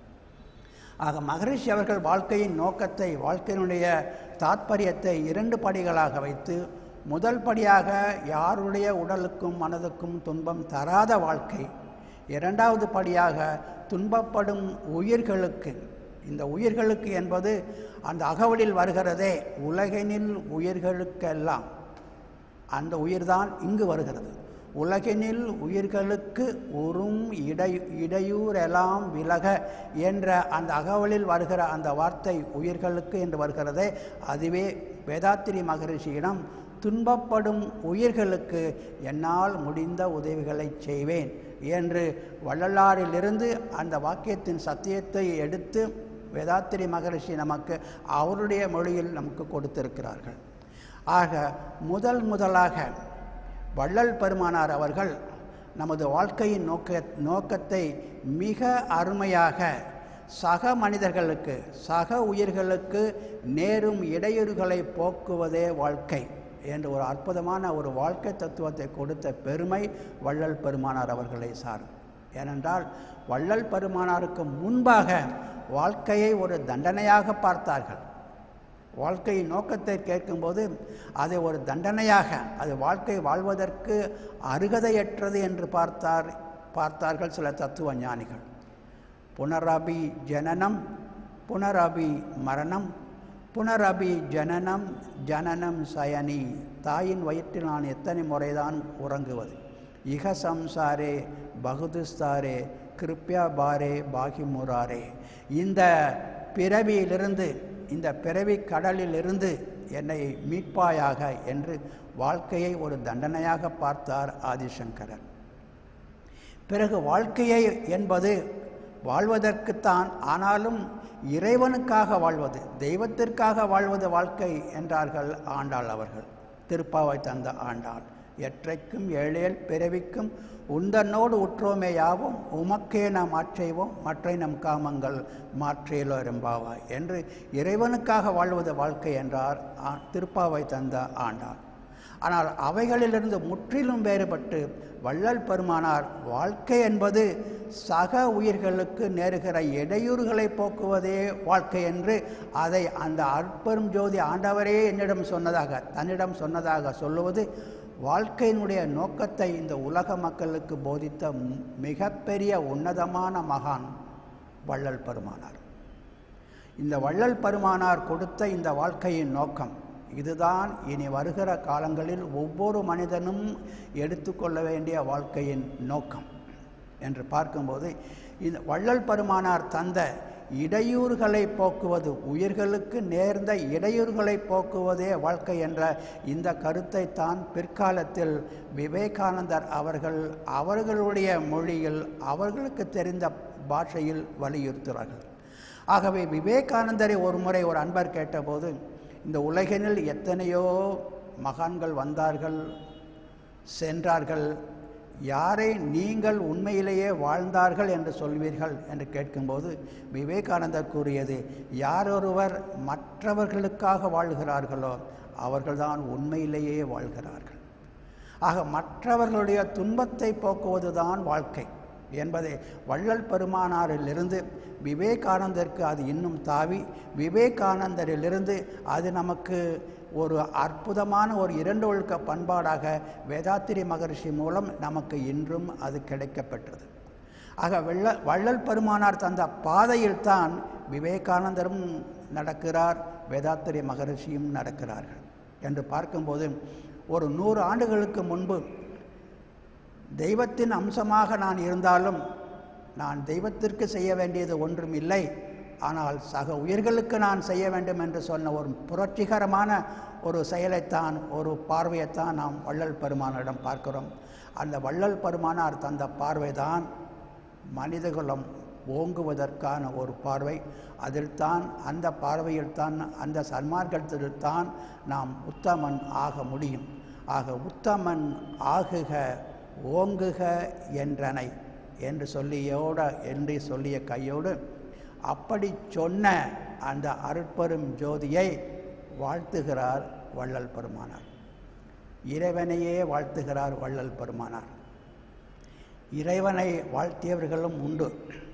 ஆக மகரிஷி அவர்கள் வாழ்க்கையின் நோக்கத்தை வாழ்க்கையினுடைய தாத்பரியத்தை இரண்டு படிகளாக வைத்து முதல் படியாக யாருடைய உடலுக்கும் மனதுக்கும் துன்பம் தராத வாழ்க்கை இரண்டாவது படியாக துன்பப்படும் உயிர்களுக்கு இந்த உயிர்களுக்கு என்பது அந்த அகவலில் வருகிறதே உலகினில் உயிர்களுக்கெல்லாம் அந்த உயிர்தான் இங்கு வருகிறது உலகினில் உயிர்களுக்கு உறும் இடை இடையூறெல்லாம் விலக என்ற அந்த அகவலில் வருகிற அந்த வார்த்தை உயிர்களுக்கு என்று வருகிறதே அதுவே வேதாத்திரி மகரிஷியிடம் துன்பப்படும் உயிர்களுக்கு என்னால் முடிந்த உதவிகளை செய்வேன் என்று வள்ளலாரிலிருந்து அந்த வாக்கியத்தின் சத்தியத்தை எடுத்து வேதாத்திரி மகரிஷி நமக்கு அவருடைய மொழியில் நமக்கு கொடுத்திருக்கிறார்கள் ஆக முதல் முதலாக வள்ளல் பெருமானார் அவர்கள் நமது வாழ்க்கையின் நோக்க நோக்கத்தை மிக அருமையாக சக மனிதர்களுக்கு சக உயிர்களுக்கு நேரும் இடையூறுகளை போக்குவதே வாழ்க்கை என்று ஒரு அற்புதமான ஒரு வாழ்க்கை தத்துவத்தை கொடுத்த பெருமை வள்ளல் பெருமானார் அவர்களை சாரும் ஏனென்றால் வள்ளல் பெருமானாருக்கு முன்பாக வாழ்க்கையை ஒரு தண்டனையாக பார்த்தார்கள் வாழ்க்கையின் நோக்கத்தை கேட்கும்போது அதை ஒரு தண்டனையாக அது வாழ்க்கை வாழ்வதற்கு அருகதையற்றது என்று பார்த்தார் பார்த்தார்கள் சில தத்துவ ஞானிகள் புனரபி ஜனனம் புனரபி மரணம் புனரபி ஜனனம் ஜனனம் சயனி தாயின் வயிற்றில் நான் எத்தனை முறைதான் உறங்குவது இக சம்சாரே பகுதுஸ்தாரே கிருப்யா பாரே பாகிமுராரே இந்த பிறவியிலிருந்து இந்த பிறவி கடலிலிருந்து என்னை மீட்பாயாக என்று வாழ்க்கையை ஒரு தண்டனையாக பார்த்தார் ஆதிசங்கரர் பிறகு வாழ்க்கையை என்பது வாழ்வதற்குத்தான் ஆனாலும் இறைவனுக்காக வாழ்வது தெய்வத்திற்காக வாழ்வது வாழ்க்கை என்றார்கள் ஆண்டாள் அவர்கள் திருப்பாவை தந்த ஆண்டாள் எற்றைக்கும் ஏழேல் பிறவிக்கும் உந்தன்னோடு உற்றோமே யாவும் உமக்கே நாம் ஆற்றைவோம் மற்றை நம் காமங்கள் மாற்றேலோ எம்பாவாய் என்று இறைவனுக்காக வாழ்வது வாழ்க்கை என்றார் ஆ- திருப்பாவை தந்த ஆண்டாள் ஆனால் அவைகளிலிருந்து முற்றிலும் வேறுபட்டு வள்ளல் பெருமானார் வாழ்க்கை என்பது சக உயிர்களுக்கு நேருகிற இடையூறுகளை போக்குவதே வாழ்க்கை என்று அதை அந்த அற்பெரும் ஜோதி ஆண்டவரே என்னிடம் சொன்னதாக தன்னிடம் சொன்னதாக சொல்லுவது வாழ்க்கையினுடைய நோக்கத்தை இந்த உலக மக்களுக்கு போதித்த ம்- மிகப்பெரிய உன்னதமான மகான் வள்ளல் பெருமானார் இந்த வள்ளல் பெருமானார் கொடுத்த இந்த வாழ்க்கையின் நோக்கம் இதுதான் இனி வருகிற காலங்களில் ஒவ்வொரு மனிதனும் எடுத்துக்கொள்ள வேண்டிய வாழ்க்கையின் நோக்கம் என்று பார்க்கும்போது இந்த வள்ளல் பெருமானார் தந்த இடையூறுகளை போக்குவது உயிர்களுக்கு நேர்ந்த இடையூறுகளை போக்குவதே வாழ்க்கை என்ற இந்த கருத்தை தான் பிற்காலத்தில் விவேகானந்தர் அவர்கள் அவர்களுடைய மொழியில் அவர்களுக்கு தெரிந்த பாஷையில் வலியுறுத்துகிறார்கள் ஆகவே விவேகானந்தரை ஒரு முறை ஒரு அன்பர் கேட்டபோது இந்த உலகினில் எத்தனையோ மகான்கள் வந்தார்கள் சென்றார்கள் யாரை நீங்கள் உண்மையிலேயே வாழ்ந்தார்கள் என்று சொல்வீர்கள் என்று கேட்கும்போது விவேகானந்தர் கூறியது யாரொருவர் மற்றவர்களுக்காக வாழ்கிறார்களோ அவர்கள்தான் உண்மையிலேயே வாழ்கிறார்கள் ஆக மற்றவர்களுடைய துன்பத்தை போக்குவதுதான் வாழ்க்கை என்பதை வள்ளல் பெருமானாரிலிருந்து விவேகானந்தருக்கு அது இன்னும் தாவி விவேகானந்தரிலிருந்து அது நமக்கு ஒரு அற்புதமான ஒரு இரண்டு ஒழுக்க பண்பாடாக வேதாத்திரி மகரிஷி மூலம் நமக்கு இன்றும் அது கிடைக்கப்பெற்றது ஆக வெள்ள வள்ளல் பெருமானார் தந்த பாதையில் தான் விவேகானந்தரும் நடக்கிறார் வேதாத்திரி மகரிஷியும் நடக்கிறார்கள் என்று பார்க்கும்போது ஒரு நூறு ஆண்டுகளுக்கு முன்பு தெய்வத்தின் அம்சமாக நான் இருந்தாலும் நான் தெய்வத்திற்கு செய்ய வேண்டியது ஒன்றும் இல்லை ஆனால் சக உயிர்களுக்கு நான் செய்ய வேண்டும் என்று சொன்ன ஒரு புரட்சிகரமான ஒரு செயலைத்தான் ஒரு பார்வையைத்தான் நாம் வள்ளல் பெருமானிடம் பார்க்கிறோம் அந்த வள்ளல் பெருமானார் தந்த பார்வைதான் மனிதகுலம் ஓங்குவதற்கான ஒரு பார்வை அதில்தான் அந்த பார்வையில்தான் அந்த சன்மார்க்கத்தில்தான் நாம் உத்தமன் ஆக முடியும் ஆக உத்தமன் ஆகுக ஓங்குக என்றனை என்று சொல்லியோட என்று சொல்லிய கையோடு அப்படி சொன்ன அந்த அருட்பெரும் ஜோதியை வாழ்த்துகிறார் வள்ளல் பெருமானார் இறைவனையே வாழ்த்துகிறார் வள்ளல் பெருமானார் இறைவனை வாழ்த்தியவர்களும் உண்டு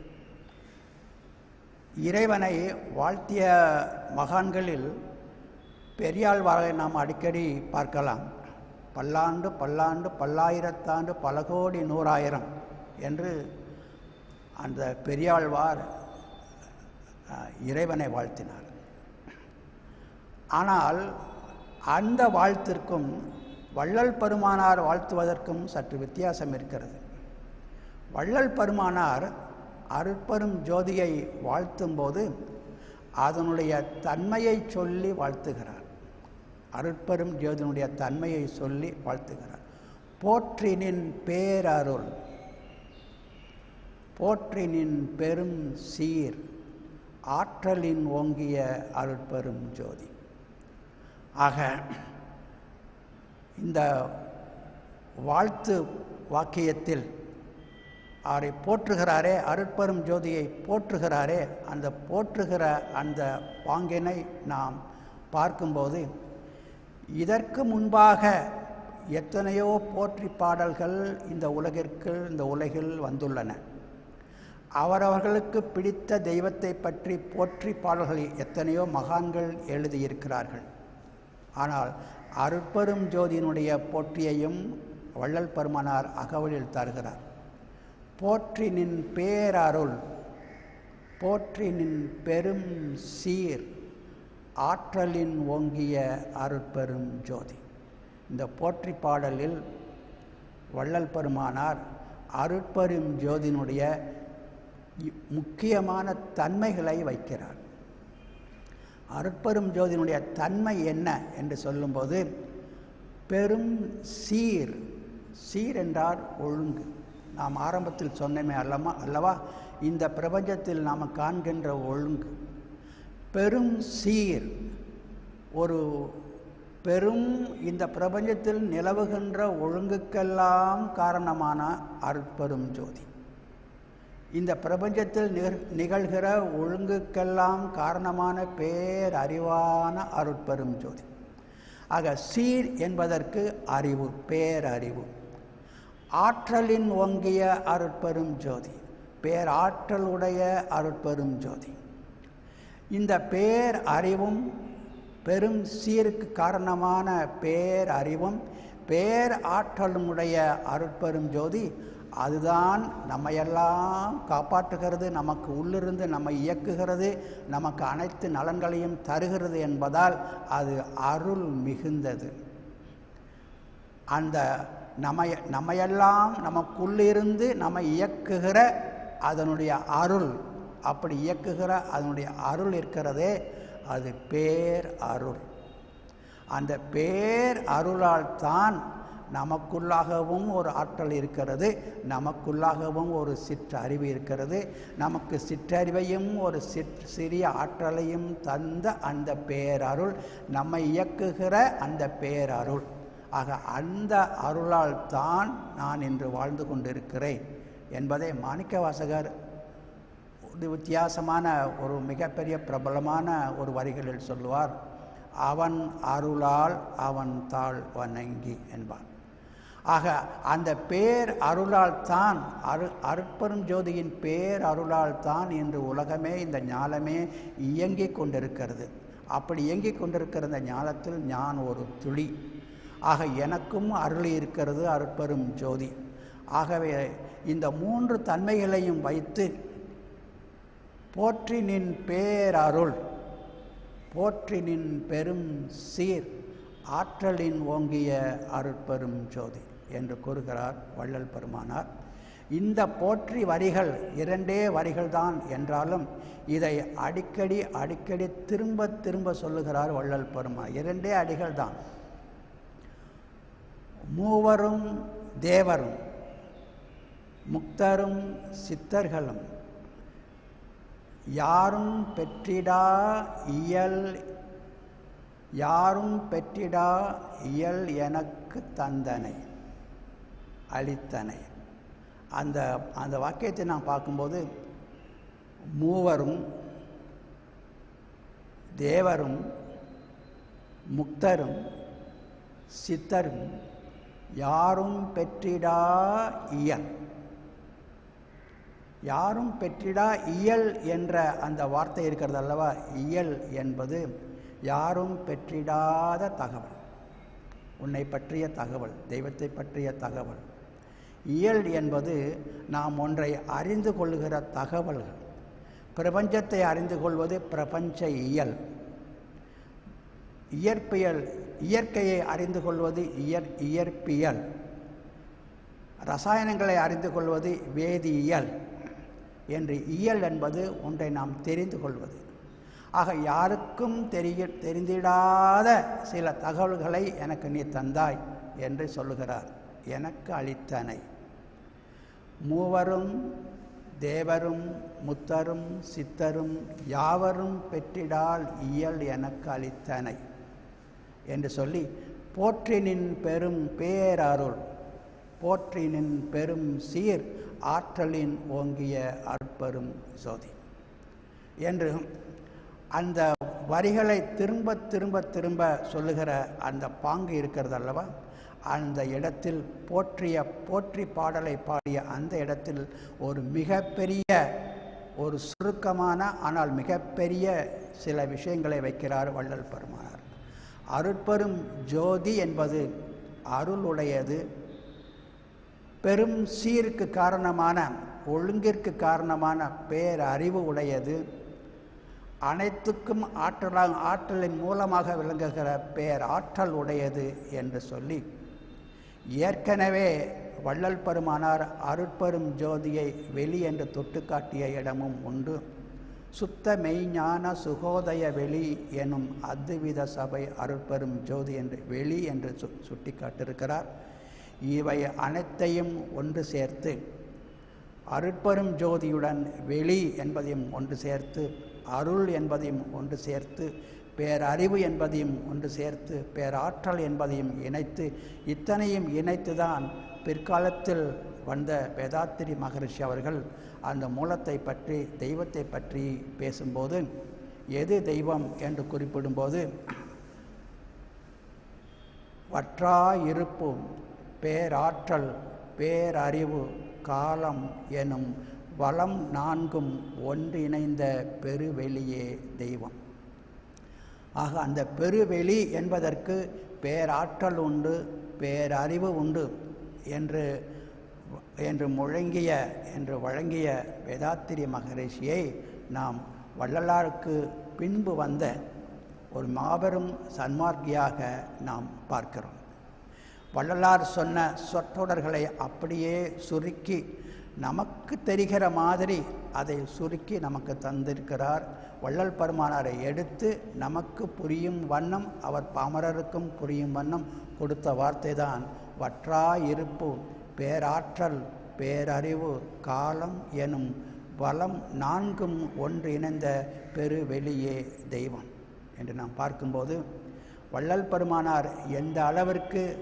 இறைவனை வாழ்த்திய மகான்களில் பெரியாழ்வாரை நாம் அடிக்கடி பார்க்கலாம் பல்லாண்டு பல்லாண்டு பல்லாயிரத்தாண்டு பல கோடி நூறாயிரம் என்று அந்த பெரியாழ்வார் அஹ், இறைவனை வாழ்த்தினார் ஆனால் அந்த வாழ்த்திற்கும் வள்ளல் பெருமானார் வாழ்த்துவதற்கும் சற்று வித்தியாசம் இருக்கிறது வள்ளல் பெருமானார் அருட்பெரும் ஜோதியை வாழ்த்தும்போது அதனுடைய தன்மையை சொல்லி வாழ்த்துகிறார் அருட்பெரும் ஜோதியினுடைய தன்மையை சொல்லி வாழ்த்துகிறார் போற்றினின் பேரருள் போற்றினின் பெரும் சீர் ஆற்றலின் ஓங்கிய அருட்பெரும் ஜோதி ஆக இந்த வாழ்த்து வாக்கியத்தில் அவரை போற்றுகிறாரே அருட்பெரும் ஜோதியை போற்றுகிறாரே அந்த போற்றுகிற அந்த பாங்கினை நாம் பார்க்கும்போது இதற்கு முன்பாக எத்தனையோ போற்றி பாடல்கள் இந்த உலகிற்கு இந்த உலகில் வந்துள்ளன அவரவர்களுக்கு பிடித்த தெய்வத்தை பற்றி போற்றி பாடல்கள் எத்தனையோ மகான்கள் எழுதியிருக்கிறார்கள் ஆனால் அருட்பெரும் ஜோதியினுடைய போற்றியையும் வள்ளல் பெருமானார் அகவலில் தருகிறார் போற்றி நின் பேரருள் போற்றி நின் பெரும் சீர் ஆற்றலின் ஓங்கிய அருட்பெரும் ஜோதி இந்த போற்றி பாடலில் வள்ளல் பெருமானார் அருட்பெரும் ஜோதியினுடைய இ- முக்கியமான தன்மைகளை வைக்கிறார் அருட்பெரும் ஜோதியினுடைய தன்மை என்ன என்று சொல்லும்போது பெரும் சீர் சீர் என்றால் ஒழுங்கு நாம் ஆரம்பத்தில் சொன்னமே அல்லமா அல்லவா இந்த பிரபஞ்சத்தில் நாம் காண்கின்ற ஒழுங்கு பெரும் சீர் ஒரு பெரும் இந்த பிரபஞ்சத்தில் நிலவுகின்ற ஒழுங்குக்கெல்லாம் காரணமான அருட்பெரும் ஜோதி இந்த பிரபஞ்சத்தில் நிகழ் நிகழ்கிற ஒழுங்குக்கெல்லாம் காரணமான பேரறிவான அருட்பெரும் ஜோதி ஆக சீர் என்பதற்கு அறிவு பேரறிவு ஆற்றலின் ஓங்கிய அருட்பெரும் ஜோதி பேராற்றலுடைய அருட்பெரும் ஜோதி இந்த பேர் அறிவும் பெரும் சீருக்கு காரணமான பேர் அறிவும் பேர் ஆற்றலுடைய அருட்பெரும் ஜோதி அதுதான் நம்மையெல்லாம் காப்பாற்றுகிறது நமக்கு உள்ளிருந்து நம்மை இயக்குகிறது நமக்கு அனைத்து நலன்களையும் தருகிறது என்பதால் அது அருள் மிகுந்தது அந்த நம்மை நம்மையெல்லாம் நமக்குள்ளிருந்து நம்மை இயக்குகிற அதனுடைய அருள் அப்படி இயக்குகிற அதனுடைய அருள் இருக்கிறதே அது பேர் அருள் அந்த பேர் அருளால் தான் நமக்குள்ளாகவும் ஒரு ஆற்றல் இருக்கிறது நமக்குள்ளாகவும் ஒரு சிற்றறிவு இருக்கிறது நமக்கு சிற்றறிவையும் ஒரு சிற் சிறிய ஆற்றலையும் தந்த அந்த பேரருள் நம்மை இயக்குகிற அந்த பேரருள் ஆக அந்த அருளால் தான் நான் இன்று வாழ்ந்து கொண்டிருக்கிறேன் என்பதை மாணிக்க வாசகர் ஒரு வித்தியாசமான ஒரு மிகப்பெரிய பிரபலமான ஒரு வரிகளில் சொல்லுவார் அவன் அருளால் அவன் தாழ் வணங்கி என்பார் ஆக அந்த பேர் அருளால் தான் அரு அருட்பெரும் ஜோதியின் பேர் அருளால் தான் இன்று உலகமே இந்த ஞானமே இயங்கிக் கொண்டிருக்கிறது அப்படி இயங்கிக் கொண்டிருக்கிற இந்த ஞானத்தில் ஞான் ஒரு துளி ஆக எனக்கும் அருளி இருக்கிறது அருட்பெரும் ஜோதி ஆகவே இந்த மூன்று தன்மைகளையும் வைத்து போற்றி நின் பேரருள் போற்றி நின் பெரும் சீர் ஆற்றலின் ஓங்கிய அருட்பெரும் ஜோதி என்று கூறுகிறார் வள்ளல் பெருமானார் இந்த போற்றி வரிகள் இரண்டே வரிகள்தான் என்றாலும் இதை அடிக்கடி அடிக்கடி திரும்ப திரும்ப சொல்லுகிறார் வள்ளல் பெருமான் இரண்டே அடிகள் தான் மூவரும் தேவரும் முக்தரும் சித்தர்களும் யாரும் பெற்றிடா இயல் யாரும் பெற்றிடா இயல் எனக்கு தந்தனை அளித்தனை அந்த அந்த வாக்கியத்தை நான் பார்க்கும்போது மூவரும் தேவரும் முக்தரும் சித்தரும் யாரும் பெற்றிடா இயல் யாரும் பெற்றிடா இயல் என்ற அந்த வார்த்தை இருக்கிறது அல்லவா இயல் என்பது யாரும் பெற்றிடாத தகவல் உன்னை பற்றிய தகவல் தெய்வத்தை பற்றிய தகவல் இயல் என்பது நாம் ஒன்றை அறிந்து கொள்ளுகிற தகவல்கள் பிரபஞ்சத்தை அறிந்து கொள்வது பிரபஞ்ச இயல் இயற்பியல் இயற்கையை அறிந்து கொள்வது இயற் இயற்பியல் ரசாயனங்களை அறிந்து கொள்வது வேதியியல் என்று இயல் என்பது ஒன்றை நாம் தெரிந்து கொள்வது ஆக யாருக்கும் தெரிய தெரிந்திடாத சில தகவல்களை எனக்கு நீ தந்தாய் என்று சொல்லுகிறார் எனக்கு அளித்தனை மூவரும் தேவரும் முத்தரும் சித்தரும் யாவரும் பெற்றிடால் இயல் எனக்கு அளித்தனை என்று சொல்லி போற்றினின் பெரும் பேரருள் போற்றினின் பெரும் சீர் ஆற்றலின் ஓங்கிய அற்பெரும் சோதி என்று அந்த வரிகளை திரும்ப திரும்ப திரும்ப சொல்லுகிற அந்த பாங்கு இருக்கிறது அல்லவா அந்த இடத்தில் போற்றிய போற்றி பாடலை பாடிய அந்த இடத்தில் ஒரு மிகப்பெரிய ஒரு சுருக்கமான ஆனால் மிகப்பெரிய சில விஷயங்களை வைக்கிறார் வள்ளல் பெருமானார் அருட்பெரும் ஜோதி என்பது அருளுடையது பெரும் சீருக்கு காரணமான ஒழுங்கிற்கு காரணமான பேரறிவு உடையது அனைத்துக்கும் ஆற்றலாக ஆற்றலின் மூலமாக விளங்குகிற பேராற்றல் உடையது என்று சொல்லி ஏற்கனவே வள்ளல் பெருமானார் அருட்பெரும் ஜோதியை வெளி என்று தொட்டு காட்டிய இடமும் உண்டு சுத்த மெய்ஞான சுகோதய வெளி எனும் அத்வித சபை அருட்பெரும் ஜோதி என்று வெளி என்று சு சுட்டி காட்டியிருக்கிறார் இவை அனைத்தையும் ஒன்று சேர்த்து அருட்பெரும் ஜோதியுடன் வெளி என்பதையும் ஒன்று சேர்த்து அருள் என்பதையும் ஒன்று சேர்த்து பேரறிவு என்பதையும் ஒன்று சேர்த்து பேராற்றல் என்பதையும் இணைத்து இத்தனையும் இணைத்துதான் பிற்காலத்தில் வந்த வேதாத்திரி மகரிஷி அவர்கள் அந்த மூலத்தை பற்றி தெய்வத்தை பற்றி பேசும்போது எது தெய்வம் என்று குறிப்பிடும்போது வற்றா இருப்பும் பேராற்றல் பேரறிவு காலம் எனும் வளம் நான்கும் ஒன்றிணைந்த பெருவெளியே தெய்வம் ஆக அந்த பெருவெளி என்பதற்கு பேராற்றல் உண்டு பேரறிவு உண்டு என்று என்று முழங்கிய என்று வழங்கிய வேதாத்திரி மகரிஷியை நாம் வள்ளலாருக்கு பின்பு வந்த ஒரு மாபெரும் சன்மார்க்கியாக நாம் பார்க்கிறோம் வள்ளலார் சொன்ன சொற்றொடர்களை அப்படியே சுருக்கி நமக்கு தெரிகிற மாதிரி அதை சுருக்கி நமக்கு தந்திருக்கிறார் வள்ளல் பெருமானாரை எடுத்து நமக்கு புரியும் வண்ணம் அவர் பாமரருக்கும் புரியும் வண்ணம் கொடுத்த வார்த்தை தான் வற்றா இருப்பு பேராற்றல் பேரறிவு காலம் எனும் வளம் நான்கும் ஒன்று இணைந்த பெருவெளியே தெய்வம் என்று நாம் பார்க்கும்போது வள்ளல் பெருமானார் எந்த அளவிற்கு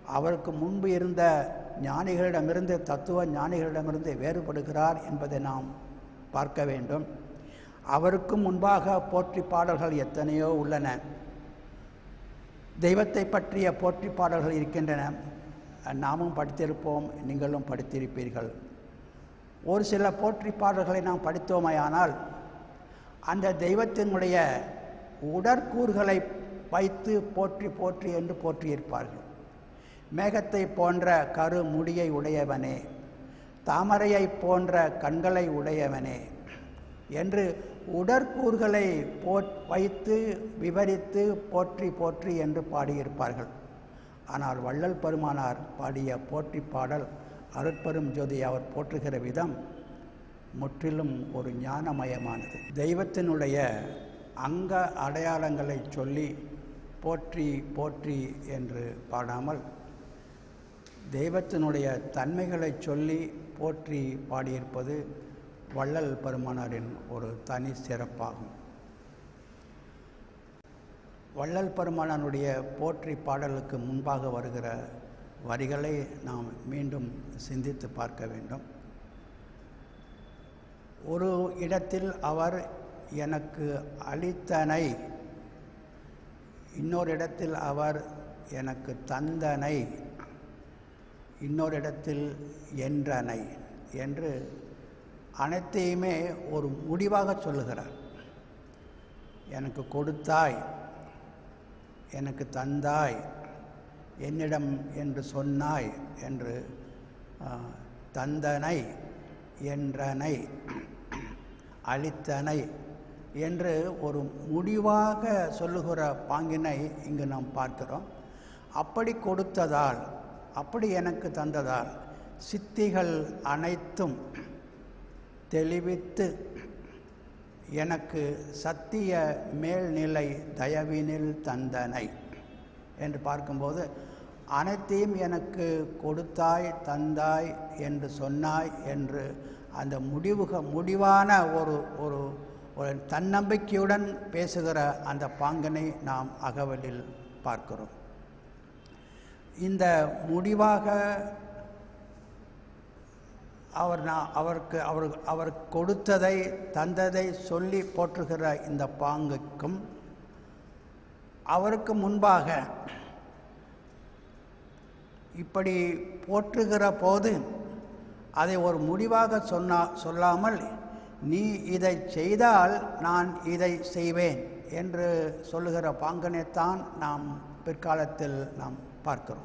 அவருக்கு முன்பு இருந்த ஞானிகளிடமிருந்து தத்துவ ஞானிகளிடமிருந்து வேறுபடுகிறார் என்பதை நாம் பார்க்க வேண்டும் அவருக்கும் முன்பாக போற்றி பாடல்கள் எத்தனையோ உள்ளன தெய்வத்தை பற்றிய போற்றி பாடல்கள் இருக்கின்றன நாமும் படித்திருப்போம் நீங்களும் படித்திருப்பீர்கள் ஒரு சில போற்றி பாடல்களை நாம் படித்தோமையானால் அந்த தெய்வத்தினுடைய உடற்கூறுகளை வைத்து போற்றி போற்றி என்று போற்றியிருப்பார்கள் மேகத்தை போன்ற கரு முடியை உடையவனே தாமரையை போன்ற கண்களை உடையவனே என்று உடற்கூறுகளை போ வைத்து விவரித்து போற்றி போற்றி என்று பாடியிருப்பார்கள் ஆனால் வள்ளல் பெருமானார் பாடிய போற்றி பாடல் அருட்பெரும் ஜோதி அவர் போற்றுகிற விதம் முற்றிலும் ஒரு ஞானமயமானது தெய்வத்தினுடைய அங்க அடையாளங்களை சொல்லி போற்றி போற்றி என்று பாடாமல் தெய்வத்தினுடைய தன்மைகளை சொல்லி போற்றி பாடியிருப்பது வள்ளல் பெருமானாரின் ஒரு தனி சிறப்பாகும் வள்ளல் பெருமானாருடைய போற்றி பாடலுக்கு முன்பாக வருகிற வரிகளை நாம் மீண்டும் சிந்தித்து பார்க்க வேண்டும் ஒரு இடத்தில் அவர் எனக்கு அளித்தனை இன்னொரு இடத்தில் அவர் எனக்கு தந்தனை இன்னொரு இடத்தில் என்றனை என்று அனைத்தையுமே ஒரு முடிவாக சொல்லுகிறார் எனக்கு கொடுத்தாய் எனக்கு தந்தாய் என்னிடம் என்று சொன்னாய் என்று ஆ, தந்தனை என்றனை அளித்தனை என்று ஒரு முடிவாக சொல்லுகிற பாங்கினை இங்கு நாம் பார்க்கிறோம் அப்படி கொடுத்ததால் அப்படி எனக்கு தந்ததால் சித்திகள் அனைத்தும் தெளிவித்து எனக்கு சத்திய மேல்நிலை தயவினில் தந்தனை என்று பார்க்கும்போது அனைத்தையும் எனக்கு கொடுத்தாய் தந்தாய் என்று சொன்னாய் என்று அந்த முடிவுக முடிவான ஒரு ஒரு ஒரு தன்னம்பிக்கையுடன் பேசுகிற அந்த பாங்கனை நாம் அகவலில் பார்க்கிறோம் இந்த முடிவாக அவர் நான் அவருக்கு அவர் அவர் கொடுத்ததை தந்ததை சொல்லி போற்றுகிற இந்த பாங்குக்கும் அவருக்கு முன்பாக இப்படி போற்றுகிற போது அதை ஒரு முடிவாக சொன்னா சொல்லாமல் நீ இதை செய்தால் நான் இதை செய்வேன் என்று சொல்லுகிற பாங்கனைத்தான் நாம் பிற்காலத்தில் நாம் பார்க்கிறோம்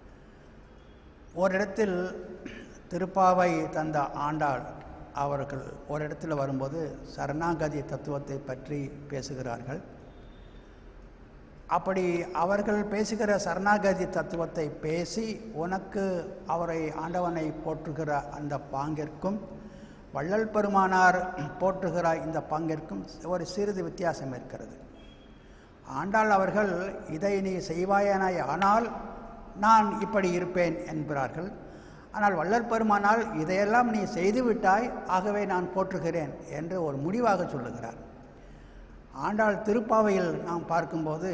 ஓரிடத்தில் திருப்பாவை தந்த ஆண்டாள் அவர்கள் ஒரு இடத்துல வரும்போது சரணாகதி தத்துவத்தை பற்றி பேசுகிறார்கள் அப்படி அவர்கள் பேசுகிற சரணாகதி தத்துவத்தை பேசி உனக்கு அவரை ஆண்டவனை போற்றுகிற அந்த பாங்கிற்கும் வள்ளல் பெருமானார் போற்றுகிற இந்த பங்கிற்கும் ஒரு சிறிது வித்தியாசம் இருக்கிறது ஆண்டாள் அவர்கள் இதை நீ செய்வாயனாய் ஆனால் நான் இப்படி இருப்பேன் என்கிறார்கள் ஆனால் வள்ளல் பெருமானால் இதையெல்லாம் நீ செய்துவிட்டாய் ஆகவே நான் போற்றுகிறேன் என்று ஒரு முடிவாக சொல்லுகிறார் ஆண்டாள் திருப்பாவையில் நாம் பார்க்கும்போது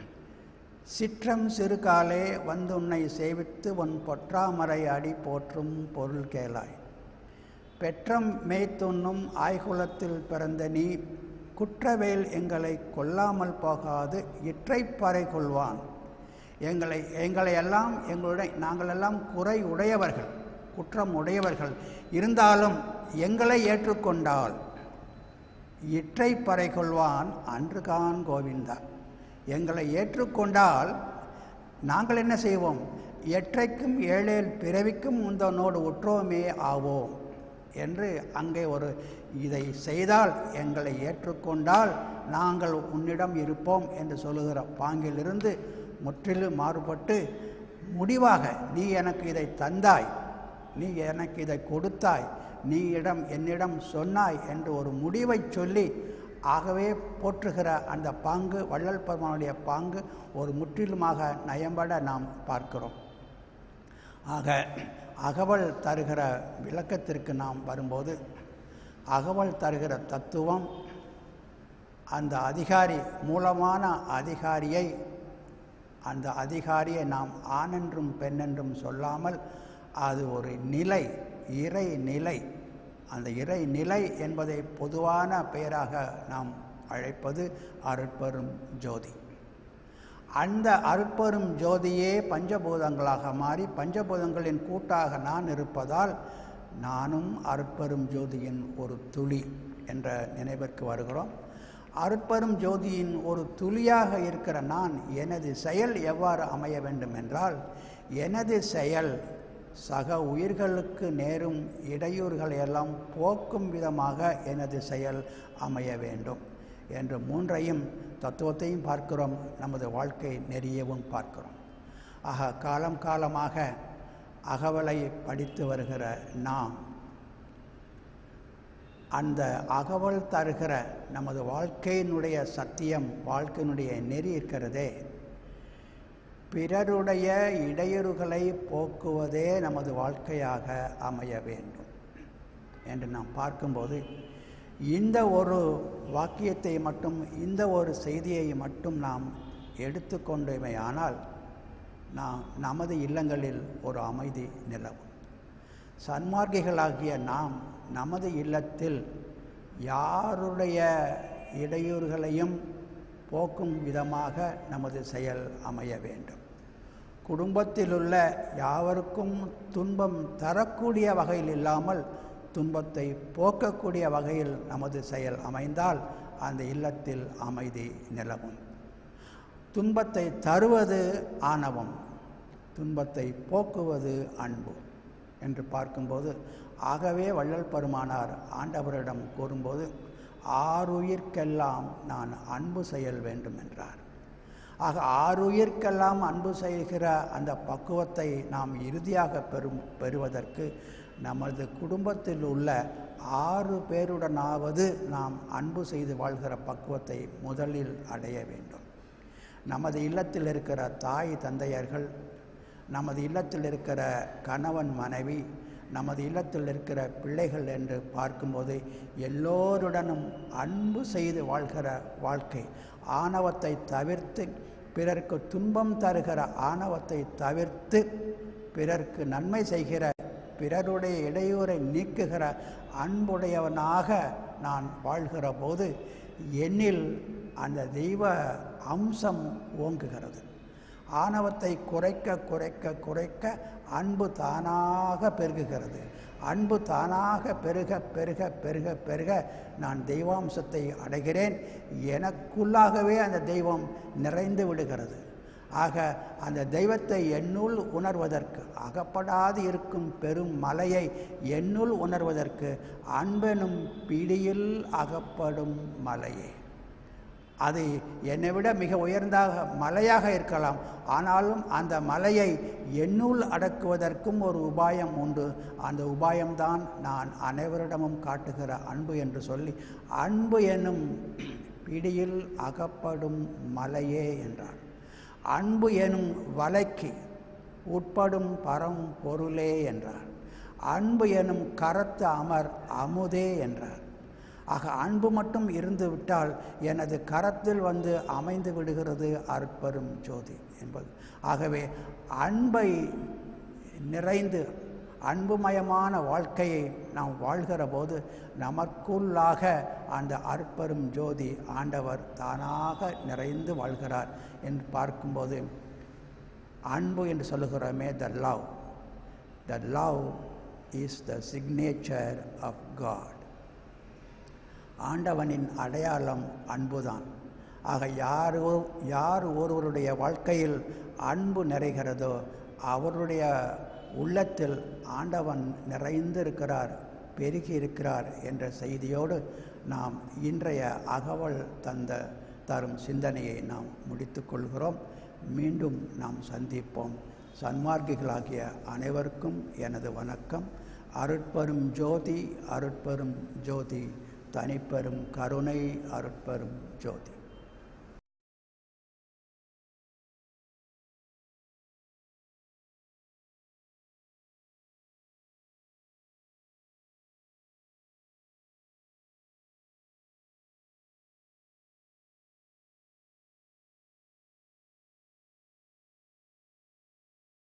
சிற்றம் சிறுகாலே வந்து உன்னை சேவித்து உன் பொற்றாமரை அடி போற்றும் பொருள் கேளாய் பெற்றம் மேய்த்துண்ணும் ஆய்குலத்தில் பிறந்த நீ குற்றவேல் எங்களை கொல்லாமல் போகாது இற்றைப்பறை கொள்வான் எங்களை எங்களை எல்லாம் எங்களுடைய நாங்களெல்லாம் குறை உடையவர்கள் குற்றம் உடையவர்கள் இருந்தாலும் எங்களை ஏற்றுக்கொண்டால் இற்றை பறை கொள்வான் அன்றுகான் கோவிந்தா எங்களை ஏற்றுக்கொண்டால் நாங்கள் என்ன செய்வோம் எற்றைக்கும் ஏழேல் பிறவிக்கும் உந்தனோடு உற்றோமே ஆவோம் என்று அங்கே ஒரு இதை செய்தால் எங்களை ஏற்றுக்கொண்டால் நாங்கள் உன்னிடம் இருப்போம் என்று சொல்லுகிற பாங்கிலிருந்து முற்றிலும் மாறுபட்டு முடிவாக நீ எனக்கு இதை தந்தாய் நீ எனக்கு இதை கொடுத்தாய் நீ இடம் என்னிடம் சொன்னாய் என்று ஒரு முடிவை சொல்லி ஆகவே போற்றுகிற அந்த பாங்கு வள்ளல் பெருமானுடைய பாங்கு ஒரு முற்றிலுமாக நயம்பட நாம் பார்க்கிறோம் ஆக அகவல் தருகிற விளக்கத்திற்கு நாம் வரும்போது அகவல் தருகிற தத்துவம் அந்த அதிகாரி மூலமான அதிகாரியை அந்த அதிகாரியை நாம் ஆணென்றும் பெண்ணென்றும் சொல்லாமல் அது ஒரு நிலை இறை நிலை அந்த இறை நிலை என்பதை பொதுவான பெயராக நாம் அழைப்பது அருட்பெரும் ஜோதி அந்த அருட்பெரும் ஜோதியே பஞ்சபூதங்களாக மாறி பஞ்சபூதங்களின் கூட்டாக நான் இருப்பதால் நானும் அருட்பெரும் ஜோதியின் ஒரு துளி என்ற நினைவிற்கு வருகிறோம் அருட்பெரும் ஜோதியின் ஒரு துளியாக இருக்கிற நான் எனது செயல் எவ்வாறு அமைய வேண்டும் என்றால் எனது செயல் சக உயிர்களுக்கு நேரும் இடையூறுகளை எல்லாம் போக்கும் விதமாக எனது செயல் அமைய வேண்டும் என்று மூன்றையும் தத்துவத்தையும் பார்க்கிறோம் நமது வாழ்க்கை நெறியவும் பார்க்கிறோம் ஆக காலம் காலமாக அகவலை படித்து வருகிற நாம் அந்த அகவல் தருகிற நமது வாழ்க்கையினுடைய சத்தியம் வாழ்க்கையினுடைய நெறி இருக்கிறதே பிறருடைய இடையூறுகளை போக்குவதே நமது வாழ்க்கையாக அமைய வேண்டும் என்று நாம் பார்க்கும்போது இந்த ஒரு வாக்கியத்தை மட்டும் இந்த ஒரு செய்தியை மட்டும் நாம் எடுத்துக்கொண்டோமேயானால் நாம் நமது இல்லங்களில் ஒரு அமைதி நிலவும் சன்மார்க்கிகளாகிய நாம் நமது இல்லத்தில் யாருடைய இடையூறுகளையும் போக்கும் விதமாக நமது செயல் அமைய வேண்டும் குடும்பத்திலுள்ள யாவருக்கும் துன்பம் தரக்கூடிய வகையில் இல்லாமல் துன்பத்தை போக்கக்கூடிய வகையில் நமது செயல் அமைந்தால் அந்த இல்லத்தில் அமைதி நிலவும் துன்பத்தை தருவது ஆணவம் துன்பத்தை போக்குவது அன்பு என்று பார்க்கும்போது ஆகவே வள்ளல் பெருமானார் ஆண்டவரிடம் கூறும்போது ஆறுயிர்க்கெல்லாம் நான் அன்பு செயல் வேண்டும் என்றார் ஆக ஆறுயிர்க்கெல்லாம் அன்பு செய்கிற அந்த பக்குவத்தை நாம் இறுதியாக பெறும் பெறுவதற்கு நமது குடும்பத்தில் உள்ள ஆறு பேருடனாவது நாம் அன்பு செய்து வாழ்கிற பக்குவத்தை முதலில் அடைய வேண்டும் நமது இல்லத்தில் இருக்கிற தாய் தந்தையர்கள் நமது இல்லத்தில் இருக்கிற கணவன் மனைவி நமது இல்லத்தில் இருக்கிற பிள்ளைகள் என்று பார்க்கும்போது எல்லோருடனும் அன்பு செய்து வாழ்கிற வாழ்க்கை ஆணவத்தை தவிர்த்து பிறருக்கு துன்பம் தருகிற ஆணவத்தை தவிர்த்து பிறர்க்கு நன்மை செய்கிற பிறருடைய இடையூறை நீக்குகிற அன்புடையவனாக நான் வாழ்கிற போது என்னில் அந்த தெய்வ அம்சம் ஓங்குகிறது ஆணவத்தை குறைக்க குறைக்க குறைக்க அன்பு தானாக பெருகுகிறது அன்பு தானாக பெருக பெருக பெருக பெருக நான் தெய்வாம்சத்தை அடைகிறேன் எனக்குள்ளாகவே அந்த தெய்வம் நிறைந்து விடுகிறது ஆக அந்த தெய்வத்தை என்னுள் உணர்வதற்கு அகப்படாது இருக்கும் பெரும் மலையை என்னுள் உணர்வதற்கு அன்பெனும் பிடியில் அகப்படும் மலையே அது என்னை விட மிக உயர்ந்தாக மலையாக இருக்கலாம் ஆனாலும் அந்த மலையை என்னுள் அடக்குவதற்கும் ஒரு உபாயம் உண்டு அந்த உபாயம்தான் நான் அனைவரிடமும் காட்டுகிற அன்பு என்று சொல்லி அன்பு என்னும் பிடியில் அகப்படும் மலையே என்றார் அன்பு எனும் வலைக்கு உட்படும் பரம் பொருளே என்றார் அன்பு எனும் கரத்து அமர் அமுதே என்றார் ஆக அன்பு மட்டும் இருந்து விட்டால் எனது கரத்தில் வந்து அமைந்து விடுகிறது அற்பெரும் ஜோதி என்பது ஆகவே அன்பை நிறைந்து அன்புமயமான வாழ்க்கையை நாம் வாழ்கிற போது நமக்குள்ளாக அந்த அற்பெரும் ஜோதி ஆண்டவர் தானாக நிறைந்து வாழ்கிறார் என்று பார்க்கும்போது அன்பு என்று சொல்லுகிறோமே the love the love is the signature of God ஆண்டவனின் அடையாளம் அன்புதான் ஆக யாரோ யார் ஒருவருடைய வாழ்க்கையில் அன்பு நிறைகிறதோ அவருடைய உள்ளத்தில் ஆண்டவன் நிறைந்திருக்கிறார் பெருகி இருக்கிறார் என்ற செய்தியோடு நாம் இன்றைய அகவல் தந்த தரும் சிந்தனையை நாம் முடித்துக்கொள்கிறோம் மீண்டும் நாம் சந்திப்போம் சன்மார்க்கிகளாகிய அனைவருக்கும் எனது வணக்கம் அருட்பெரும் ஜோதி அருட்பெரும் ஜோதி தனிப்பெரும் கருணை அருட்பெரும் ஜோதி